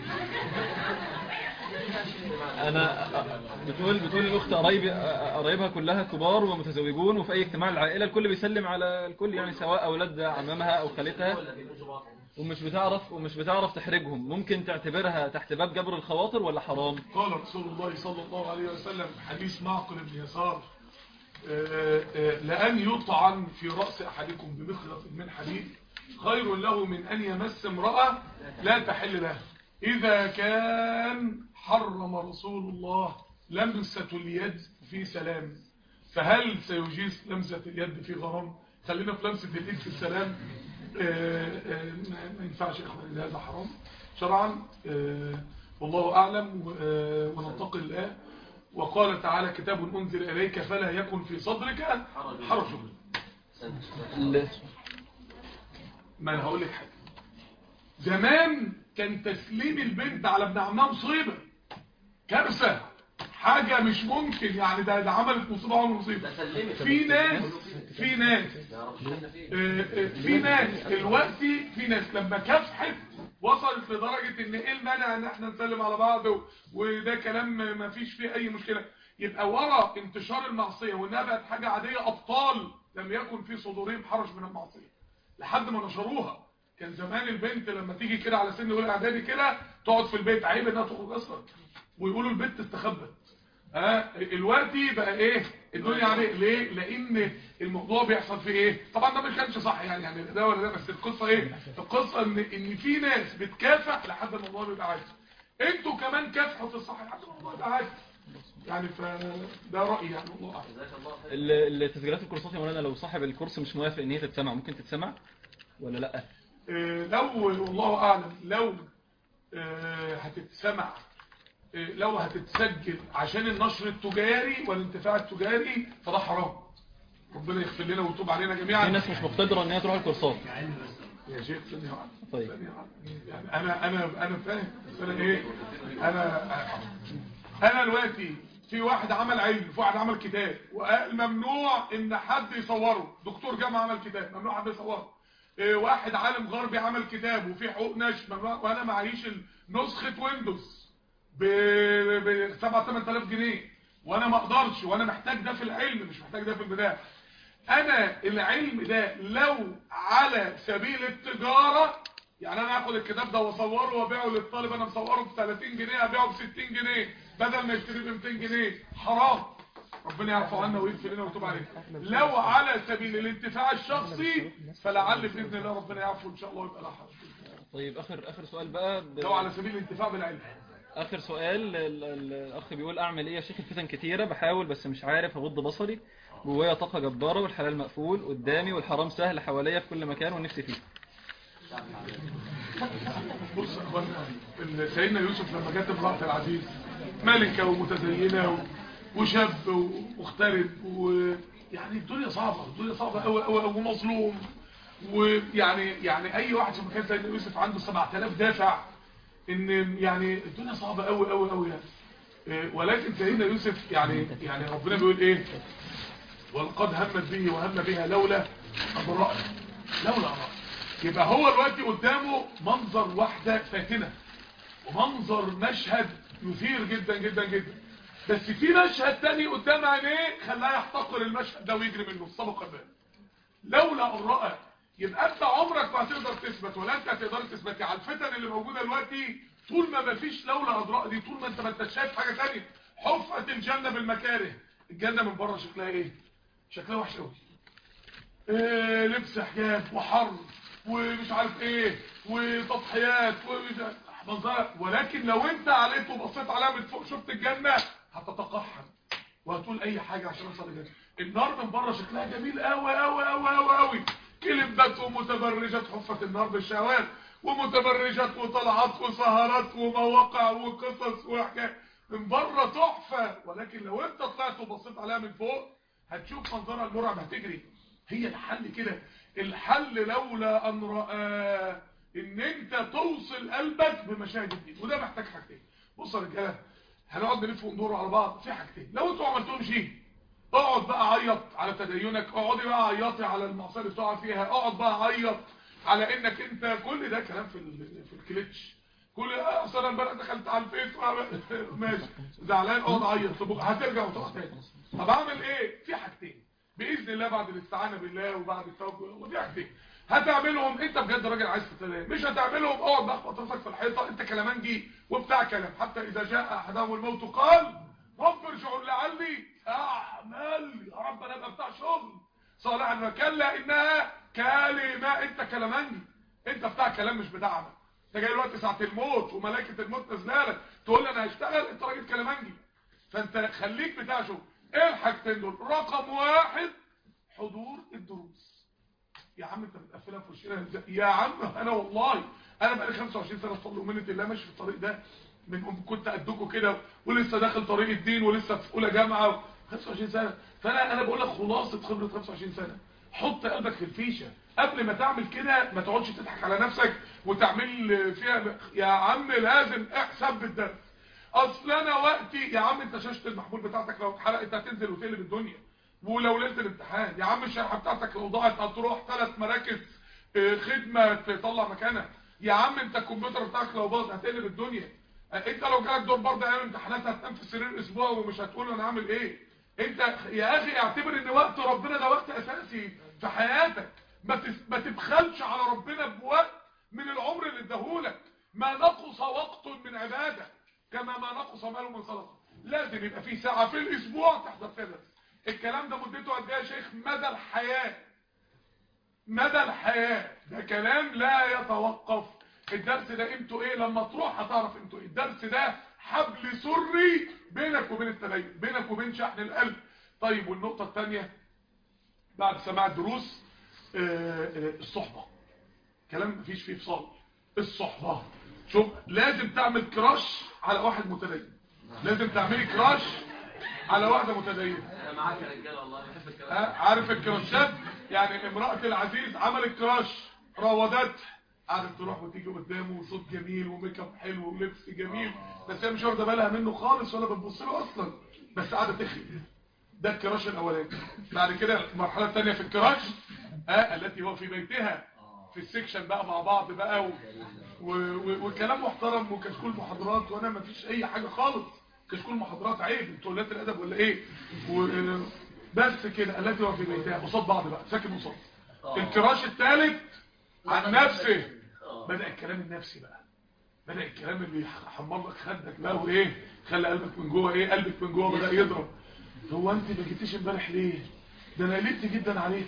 Speaker 6: انا بتقول بتقول الاخت قرايبي قرايبها كلها كبار ومتزوجون وفي اي اجتماع العائله الكل بيسلم على الكل يعني سواء اولاد عمامها او خالتها
Speaker 3: ولا بيبقوا بعض؟
Speaker 6: ومش بتعرف ومش بتعرف تحرجهم ممكن تعتبرها تحت باب جبر الخواطر ولا حرام
Speaker 1: قال رسول الله صلى الله عليه وسلم حديث معقل بن يسار آه، آه، لأن يطعن في رأس أحدكم بمخلط من حديد خير له من أن يمس امرأة لا تحل له إذا كان حرم رسول الله لمسة اليد في سلام فهل سيجيز لمسة اليد في غرام خلينا في لمسة اليد في السلام آه، آه، ما ما ينفعش يا اخوان هذا حرام شرعا آه، والله أعلم و- آه، وننتقل الآن وقال تعالى كتاب أنزل إليك فلا يكن في صدرك حرج
Speaker 6: ال-
Speaker 1: ما أنا هقول لك حاجة زمان كان تسليم البنت على ابن عمها مصيبة كارثة حاجة مش ممكن يعني ده, ده عملت مصيبة وعمل مصيبة
Speaker 3: ده سلمت
Speaker 1: في ناس في ناس
Speaker 3: ما يعرفش احنا فين
Speaker 1: آه، آه، في ناس دلوقتي في ناس لما كافحت وصلت لدرجة ان ايه المانع ان احنا نسلم على بعض و- وده كلام ما فيش فيه اي مشكلة يبقى ورا انتشار المعصية وانها بقت حاجة عادية ابطال لم يكن في صدورهم حرج من المعصية لحد ما نشروها كان زمان البنت لما تيجي كده على سن اولى اعدادي كده تقعد في البيت عيب انها تخرج اصلا ويقولوا البنت استخبت ها دلوقتي بقى ايه الدنيا عليه ليه لان الموضوع بيحصل في ايه طبعا ده ما كانش صح يعني يعني ده ولا ده بس القصه ايه القصه ان ان في ناس بتكافح لحد ما الموضوع بيبقى عادي انتوا كمان كافحوا في الصح لحد ما الموضوع يبقى عادي يعني فده رايي يعني والله اعلم
Speaker 3: جزاك الله خير
Speaker 6: ال- التسجيلات الكورسات يا مولانا لو صاحب الكورس مش موافق ان هي تتسمع ممكن تتسمع ولا لا
Speaker 1: إيه، لو والله اعلم لو آه، هتتسمع آه، لو هتتسجل عشان النشر التجاري والانتفاع التجاري فده حرام ربنا يغفر لنا ويتوب علينا
Speaker 6: في
Speaker 1: جميعا
Speaker 6: ناس مش مقتدره ان هي تروح الكورسات
Speaker 1: يا شيخ ثانية واحدة
Speaker 6: طيب.
Speaker 1: ثانية واحدة. يعني انا انا انا فاهم بس انا ايه انا انا دلوقتي في واحد عمل علم في واحد عمل كتاب وقال ممنوع ان حد يصوره دكتور جامعه عمل كتاب ممنوع حد يصوره إيه، واحد عالم غربي عمل كتاب وفي حقوق نشر ممنوع وانا معيش نسخه ويندوز ب ب 7 8000 جنيه وانا ما اقدرش وانا محتاج ده في العلم مش محتاج ده في البدايه انا العلم ده لو على سبيل التجارة يعني انا هاخد الكتاب ده واصوره وابيعه للطالب انا مصوره ب 30 جنيه ابيعه ب 60 جنيه بدل ما يشتريه ب 200 جنيه حرام ربنا يعفو عنا ويغفر لنا ويتوب علينا لو على سبيل الانتفاع الشخصي فلعل باذن الله ربنا يعفو ان شاء الله ويبقى لا حرج
Speaker 6: طيب اخر اخر سؤال بقى ب...
Speaker 1: لو على سبيل الانتفاع بالعلم
Speaker 6: اخر سؤال ال- ال- الاخ بيقول اعمل ايه يا شيخ الفتن كتيره بحاول بس مش عارف اغض بصري جوايا طاقه جباره والحلال مقفول قدامي والحرام سهل حواليا في كل مكان ونفسي فيه
Speaker 1: بص يا اخوانا ال- سيدنا يوسف لما جت امرأة العزيز ملكة ومتزينة و- وشاب ومغترب ويعني الدنيا صعبة الدنيا صعبة قوي قوي قوي ومظلوم ويعني يعني اي واحد في مكان سيدنا يوسف عنده 7000 دافع ان يعني الدنيا صعبة قوي قوي قوي يعني إيه، ولكن سيدنا يوسف يعني يعني ربنا بيقول ايه ولقد همت به وهم بها لولا أن رأى لولا أن رأى يبقى هو دلوقتي قدامه منظر واحدة فاتنة ومنظر مشهد مثير جدا جدا جدا بس في مشهد تاني قدام عينيه خلاه يحتقر المشهد ده ويجري منه السبق الباب لولا ان رأى يبقى انت عمرك ما هتقدر تثبت ولا انت هتقدر تثبت على الفتن اللي موجوده دلوقتي طول ما مفيش لولا اضراء دي طول ما انت ما انتش شايف حاجه ثانيه حفت الجنه بالمكاره الجنه من بره شكلها ايه شكلها وحش قوي إيه لبس حجاب وحر ومش عارف ايه وتضحيات ومش منظرة ولكن لو انت عليت وبصيت عليها من فوق شفت الجنة هتتقحم وهتقول اي حاجة عشان اوصل للجنة النار من بره شكلها جميل قوي قوي قوي قوي قوي كلمات ومتبرجات حفت النار بالشهوات ومتبرجات وطلعات وسهرات ومواقع وقصص وحكايات من بره تحفه ولكن لو انت طلعت وبصيت عليها من فوق هتشوف منظرها المرعب هتجري هي الحل كده الحل لولا ان رأى ان انت توصل قلبك بمشاهد الدين وده محتاج حاجتين بصوا يا رجاله هنقعد نلف وندور على بعض في حاجتين لو انتوا ما عملتهمش ايه اقعد بقى عيط على تدينك اقعدي بقى عيطي على المعصيه اللي بتقع فيها اقعد بقى عيط على انك انت كل ده كلام في ال- في الكليتش كل اصل انا امبارح دخلت على الفيس وعمل- ماشي زعلان اقعد عيط طب هترجع وتقعد تاني طب اعمل ايه في حاجتين باذن الله بعد الاستعانه بالله وبعد التوكل وفي حاجتين هتعملهم انت بجد راجل عايز تتلام مش هتعملهم اقعد بقى خبط راسك في الحيطه انت كلامنجي وبتاع كلام حتى اذا جاء احدهم الموت قال رب ارجعوا لعلي اعمل يا رب انا ابقى بتاع شغل صالحا وكلا انها كلمه انت كلامنجي انت بتاع كلام مش بتاع عمل انت جاي دلوقتي ساعه الموت وملائكه الموت نازله لك تقول لي انا هشتغل انت راجل كلامنجي فانت خليك بتاع شغل ايه الحاجتين دول رقم واحد حضور الدروس يا عم انت بتقفلها في وشنا ازاي؟ يا عم انا والله انا بقالي 25 سنه بفضل ومنه الله ماشي في الطريق ده من أم كنت قدكم كده ولسه داخل طريق الدين ولسه في اولى جامعه 25 سنه فانا انا بقول لك خلاصه خبره 25 سنه حط قلبك في الفيشه قبل ما تعمل كده ما تقعدش تضحك على نفسك وتعمل فيها يا عم لازم احسب بالدرس اصل انا وقتي يا عم انت شاشه المحمول بتاعتك لو اتحرقت هتنزل وتقلب الدنيا ولو ليله الامتحان يا عم الشرحه بتاعتك لو ضاعت هتروح ثلاث مراكز اه، خدمه تطلع مكانها يا عم انت الكمبيوتر بتاعك لو باظ هتقلب الدنيا اه، انت لو جالك دور برضه ايام الامتحانات هتنام في السرير اسبوع ومش هتقول انا عامل ايه انت يا اخي اعتبر ان وقت ربنا ده وقت اساسي في حياتك ما تس- ما تبخلش على ربنا بوقت من العمر اللي اداهولك ما نقص وقت من عباده كما ما نقص ماله من صدقه لازم يبقى في ساعه في الاسبوع تحضر فيها درس الكلام ده مدته قد ايه يا شيخ مدى الحياه مدى الحياه ده كلام لا يتوقف الدرس ده قيمته ايه لما تروح هتعرف قيمته ايه الدرس ده حبل سري بينك وبين التدين بينك وبين شحن القلب طيب والنقطه الثانيه بعد سماع الدروس آه، آه، الصحبه كلام مفيش فيه فصال الصحبة شوف لازم تعمل كراش على واحد متدين لازم تعملي كراش على واحدة متدينة
Speaker 3: انا معاك يا رجاله والله بحب الكلام
Speaker 1: ها عارف الكراشات يعني امرأة العزيز عملت كراش راودت قعدت تروح وتيجي قدامه وصوت جميل وميك اب حلو ولبس جميل بس هي مش واخده بالها منه خالص ولا بتبص له اصلا بس قاعده تخرب ده الكراش الاولاني بعد كده المرحله الثانيه في الكراش ها التي هو في بيتها في السكشن بقى مع بعض بقى و... و... و... وكلام محترم وكشكول محاضرات وانا ما فيش اي حاجه خالص كشكول محاضرات عيب انتوا ولاد الادب ولا ايه و... بس كده التي هو في بيتها قصاد بعض بقى ساكن قصاد الكراش الثالث عن نفسه بدأ الكلام النفسي بقى بدأ الكلام اللي يحمر لك خدك بقى وايه خلى قلبك من جوه ايه قلبك من جوه بدأ يضرب هو انت ما جيتيش امبارح ليه ده انا قلقت جدا عليك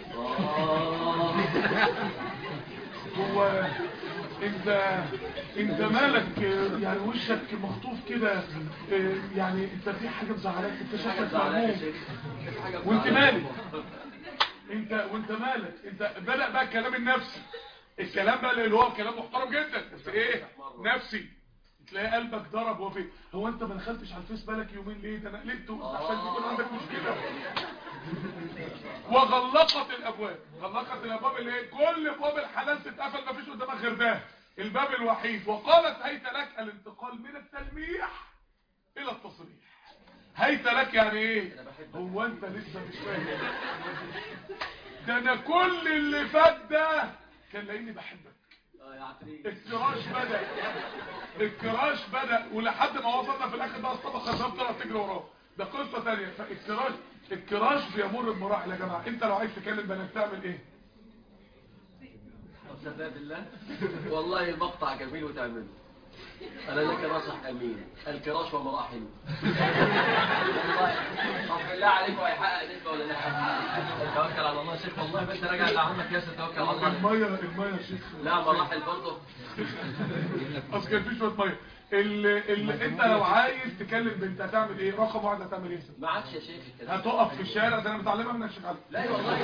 Speaker 1: هو انت انت مالك آه، يعني وشك مخطوف كده آه، يعني انت في حاجه مزعلاك انت شكلك مهموم وانت مالك انت وانت مالك انت بدأ بقى الكلام النفسي الكلام بقى اللي هو كلام محترم جدا بس ايه نفسي تلاقي قلبك ضرب وفي هو انت ما دخلتش على الفيس بالك يومين ليه ده انا قلبته عشان يكون عندك مشكله وغلقت الابواب غلقت الابواب اللي هي كل ابواب الحلال تتقفل ما فيش قدامك غير ده الباب الوحيد وقالت هيت لك الانتقال من التلميح الى التصريح هيت لك يعني ايه هو انت لسه مش فاهم ده انا كل اللي فات ده كان لاقيني بحبك الكراش بدأ الكراش بدأ ولحد ما وصلنا في الاخر بقى الطبقه الباب طلعت تجري وراه ده قصه ثانيه فالكراش الكراش بيمر بمراحل يا جماعه انت لو عايز تكلم بنات تعمل ايه
Speaker 3: صدق بالله والله مقطع جميل وتعمله انا لك ناصح امين الكراش ومراحل والله طب بالله عليك هو هيحقق نسبه ولا لا توكل على الله يا شيخ والله ما انت راجع لعمك ياسر توكل على الله
Speaker 1: الميه الميه يا شيخ
Speaker 3: لا مراحل برضه
Speaker 1: اصل كان في شويه ميه اللي, اللي انت لو عايز تكلم بنت هتعمل ايه رقم واحد هتعمل ايه
Speaker 3: ما عادش يا شيخ الكلام
Speaker 1: هتقف في الشارع ده انا متعلمها من الشيخ علي
Speaker 3: لا والله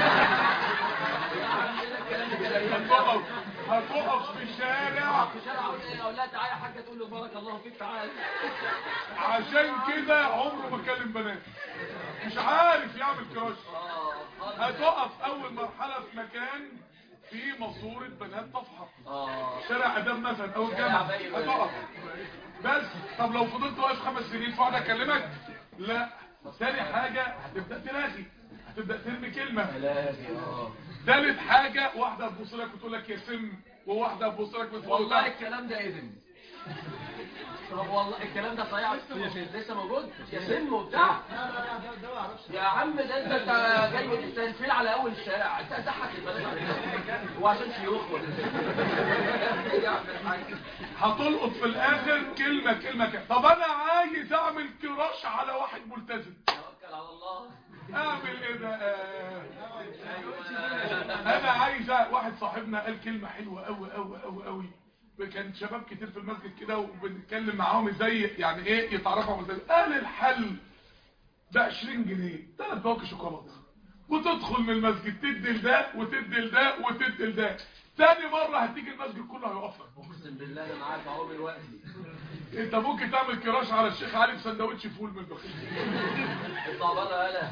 Speaker 1: هتقف هتقف في الشارع
Speaker 3: في شارع اقول ايه اقول لها تعالى يا حاجه تقول له بارك الله فيك تعالى
Speaker 1: عشان كده عمره ما كلم بنات مش عارف يعمل كراش
Speaker 3: اه
Speaker 1: هتقف اول مرحلة في مكان في ماسورة بنات تفحط
Speaker 3: اه
Speaker 1: شارع اداب مثلا او
Speaker 3: شارع
Speaker 1: الجامعة
Speaker 3: باقي
Speaker 1: هتقف بس طب لو فضلت واقف خمس سنين فاقعد اكلمك لا تاني حاجة هتبدأ تلاقي هتبدأ ترمي كلمة
Speaker 3: ملاهي اه
Speaker 1: تالت حاجة واحدة تبص لك وتقول لك يا سم وواحدة تبص لك وتقول
Speaker 3: والله
Speaker 1: لك
Speaker 3: الكلام ده اذن طب والله الكلام ده صحيح لسه موجود يا سم وبتاع يا عم ده انت انت جاي من التنفيذ على اول الشارع انت هتضحك البلد على كده. وعشان شيوخ ولا إيه يا عم الحاج
Speaker 1: هتلقط في الاخر كلمة كلمة كده طب انا عايز اعمل كراش على واحد ملتزم
Speaker 3: توكل على الله
Speaker 1: اعمل ايه ده آه،
Speaker 3: ايوه
Speaker 1: انا عايز أ- واحد صاحبنا قال كلمة حلوة قوي قوي قوي قوي كان شباب كتير في المسجد كده وبنتكلم معاهم ازاي يعني ايه يتعرفوا على الملتزم قال الحل ب 20 جنيه ثلاث باقي شوكولاته وتدخل من المسجد تدي لده وتدي لده وتدي لده تاني مرة هتيجي المسجد كله هيقف لك
Speaker 3: اقسم بالله انا معاك اهو دلوقتي
Speaker 1: انت ممكن تعمل كراش على الشيخ علي بسندوتش فول من البخيل
Speaker 3: اطلع بره يالا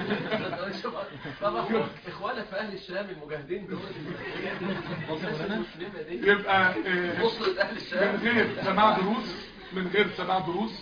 Speaker 3: طب أخوك- اخوانك في اهل الشام المجاهدين دول الناس المسلمه دي
Speaker 1: يبقى آه،
Speaker 3: وصلت اهل
Speaker 1: من
Speaker 3: الشام
Speaker 1: غير سماع دروس من غير سماع دروس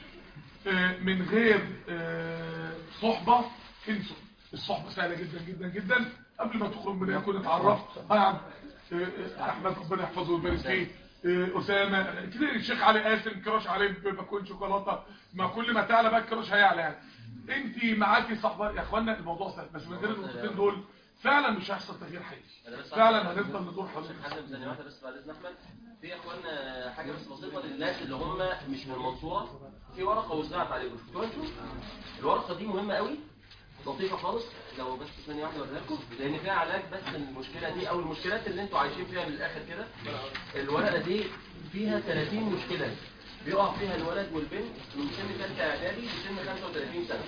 Speaker 1: آه، من غير آه، صحبة انسوا الصحبة سهلة جدا جدا جدا قبل ما تخرج من يكون اتعرفت اه يا عم آه، آه، احمد ربنا يحفظه ويبارك فيه آه، اسامه كتير الشيخ علي قاسم كراش عليه بكون شوكولاته ما كل ما تعلى بقى الكراش هيعلى يعني انت معاكي صحبه يا اخوانا الموضوع سهل بس من غير النقطتين دول فعلا مش هيحصل تغيير حقيقي فعلا هنفضل ندور حوالين
Speaker 3: حسن ثانيه واحده بس بعد اذن احمد في يا اخوانا حاجه بس بسيطه للناس اللي هم مش من المنصوره في ورقه وزعت عليكم شفتوها انتوا الورقه دي مهمه قوي لطيفه خالص لو بس ثانيه واحده اوريها لكم لان فيها علاج بس المشكله دي او المشكلات اللي انتوا عايشين فيها من الاخر كده الورقه دي فيها 30 مشكله بيقع فيها الولد والبنت من سن ثالثه اعدادي لسن 35 سنه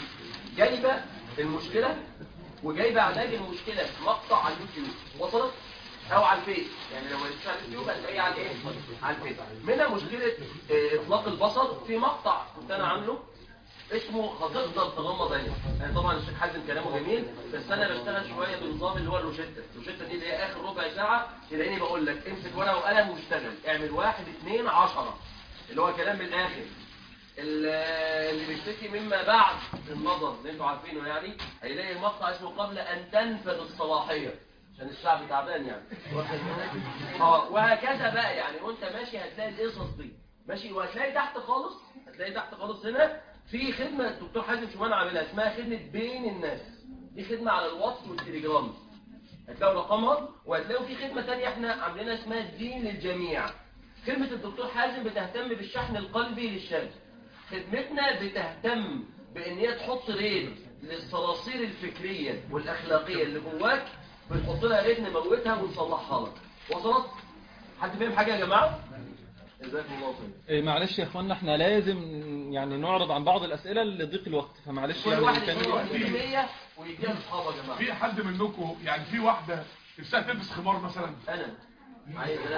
Speaker 3: جايبه المشكله وجايبه علاج المشكله في مقطع على اليوتيوب وصلت او على الفيس يعني لو لقيتها على اليوتيوب هتلاقيها على ايه على الفيس منها مشكله آه، اطلاق البصر في مقطع كنت انا عامله اسمه هتقدر تغمض عينك يعني طبعا الشيخ حازم كلامه جميل بس انا بشتغل شويه بنظام اللي هو الروشته الروشته دي اللي هي اخر ربع ساعه تلاقيني بقول لك امسك ورقه وقلم واشتغل اعمل واحد اثنين عشرة اللي هو كلام من الاخر ال- اللي بيشتكي مما بعد النظر اللي انتوا عارفينه يعني هيلاقي المقطع اسمه قبل ان تنفذ الصلاحيه عشان الشعب تعبان يعني واخد بالك؟ اه وهكذا بقى يعني وانت ماشي هتلاقي القصص دي ماشي وهتلاقي تحت خالص هتلاقي تحت خالص هنا في خدمه الدكتور حازم شومان عاملها اسمها خدمه بين الناس دي خدمه على الواتس والتليجرام هتلاقوا رقمها وهتلاقوا في خدمه ثانيه احنا عاملينها اسمها الدين للجميع خدمه الدكتور حازم بتهتم بالشحن القلبي للشاب خدمتنا بتهتم بان هي تحط ريد للصراصير الفكريه والاخلاقيه اللي جواك بنحط لها ريد نموتها ونصلحها لك وصلت حد فاهم حاجه يا جماعه جزاكم الله خير
Speaker 6: إيه، معلش يا اخوانا احنا لازم يعني نعرض عن بعض الاسئله لضيق الوقت فمعلش
Speaker 3: كل
Speaker 6: يعني
Speaker 3: واحد
Speaker 6: كان
Speaker 3: يقول 100 ويديها لاصحابه يا جماعه
Speaker 1: في حد منكم يعني في واحدة نفسها تلبس خمار مثلا
Speaker 3: انا عايز أنا.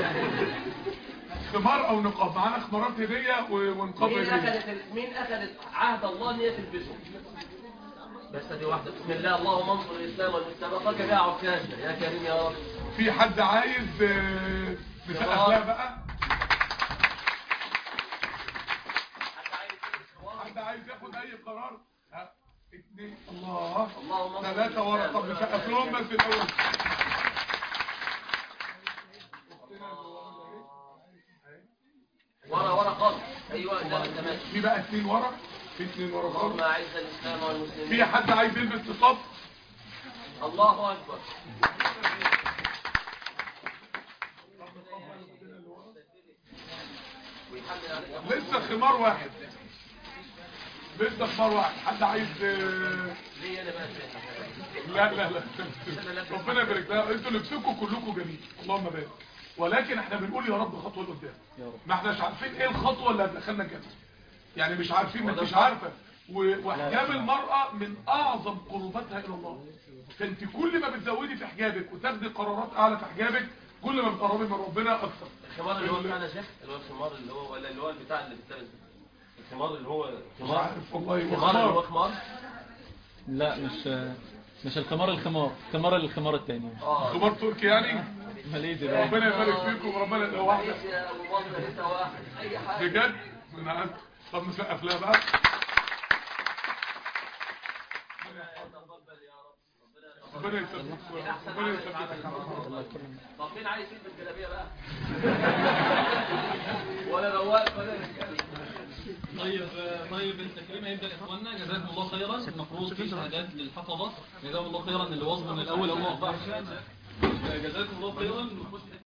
Speaker 1: خمار او نقاب معانا خمارات هدية و- ونقاب
Speaker 3: مين
Speaker 1: هدية
Speaker 3: اخذت ال- مين اخذت عهد الله ان هي تلبسه بس دي واحده بسم الله اللهم انصر الاسلام والمسلمين بقاك بها عكاشة يا كريم يا رب
Speaker 1: في حد عايز آه، نسقف لها بقى
Speaker 3: حد عايز يلبس خوار؟
Speaker 1: حد عايز ياخد اي قرار ها، اتنين الله
Speaker 3: اللهم انصر
Speaker 1: ثلاثة ورا طب
Speaker 3: الإسلام.
Speaker 1: نسقف لهم بس الاول
Speaker 3: ورا ورا خالص ايوه ده انت ماشي
Speaker 1: في بقى اتنين ورا في اتنين ورا
Speaker 3: اللهم
Speaker 1: خالص
Speaker 3: اعز الاسلام والمسلمين
Speaker 1: في حد عايز يلبس نقاب
Speaker 3: الله اكبر ويحمل عليك
Speaker 1: لسه خمار واحد لسه خمار واحد حد عايز آه،
Speaker 3: ليه انا بقى
Speaker 1: لا لا لا ربنا يبارك لها انتوا لبسكم كلكم جميل اللهم بارك ولكن احنا بنقول يا رب خطوه لقدام
Speaker 6: يا رب
Speaker 1: ما احناش عارفين ايه الخطوه اللي هتدخلنا الجنه يعني مش عارفين ما انتش عارفه و- واحجاب المراه من اعظم قرباتها الى الله فانت كل ما بتزودي في حجابك وتاخدي قرارات اعلى في حجابك كل ما بتقربي من ربنا اكثر
Speaker 3: الخمار اللي هو بتاعنا يا شيخ اللي هو الخمار اللي هو ولا اللي هو البتاع اللي بتلبس ده؟ الخمار اللي هو
Speaker 1: مش عارف والله
Speaker 3: الخمار اللي هو
Speaker 1: وخمار
Speaker 3: خمار
Speaker 6: لا مش مش الخمار الخمار خمار الخمار التاني
Speaker 3: اه
Speaker 1: خمار تركي يعني
Speaker 6: ماليزي بقى
Speaker 1: ربنا يبارك فيكم وربنا يبقى واحده
Speaker 3: معلش يا ابو بكر انت واحد اي حاجه
Speaker 1: بجد من عند طب نسقف لها بقى
Speaker 3: تقبل يا رب ربنا يتقبل.
Speaker 1: ربنا يثبتك ربنا يثبتك على الطريق.
Speaker 3: طب مين عايز يلبس جلابيه بقى ولا رواق ولا رجاله
Speaker 6: طيب طيب التكريم هيبدا يا اخوانا جزاكم الله خيرا المفروض في شهادات للحفظه جزاكم الله خيرا اللي وصلوا من الاول هم جزاكم الله خيرا نخش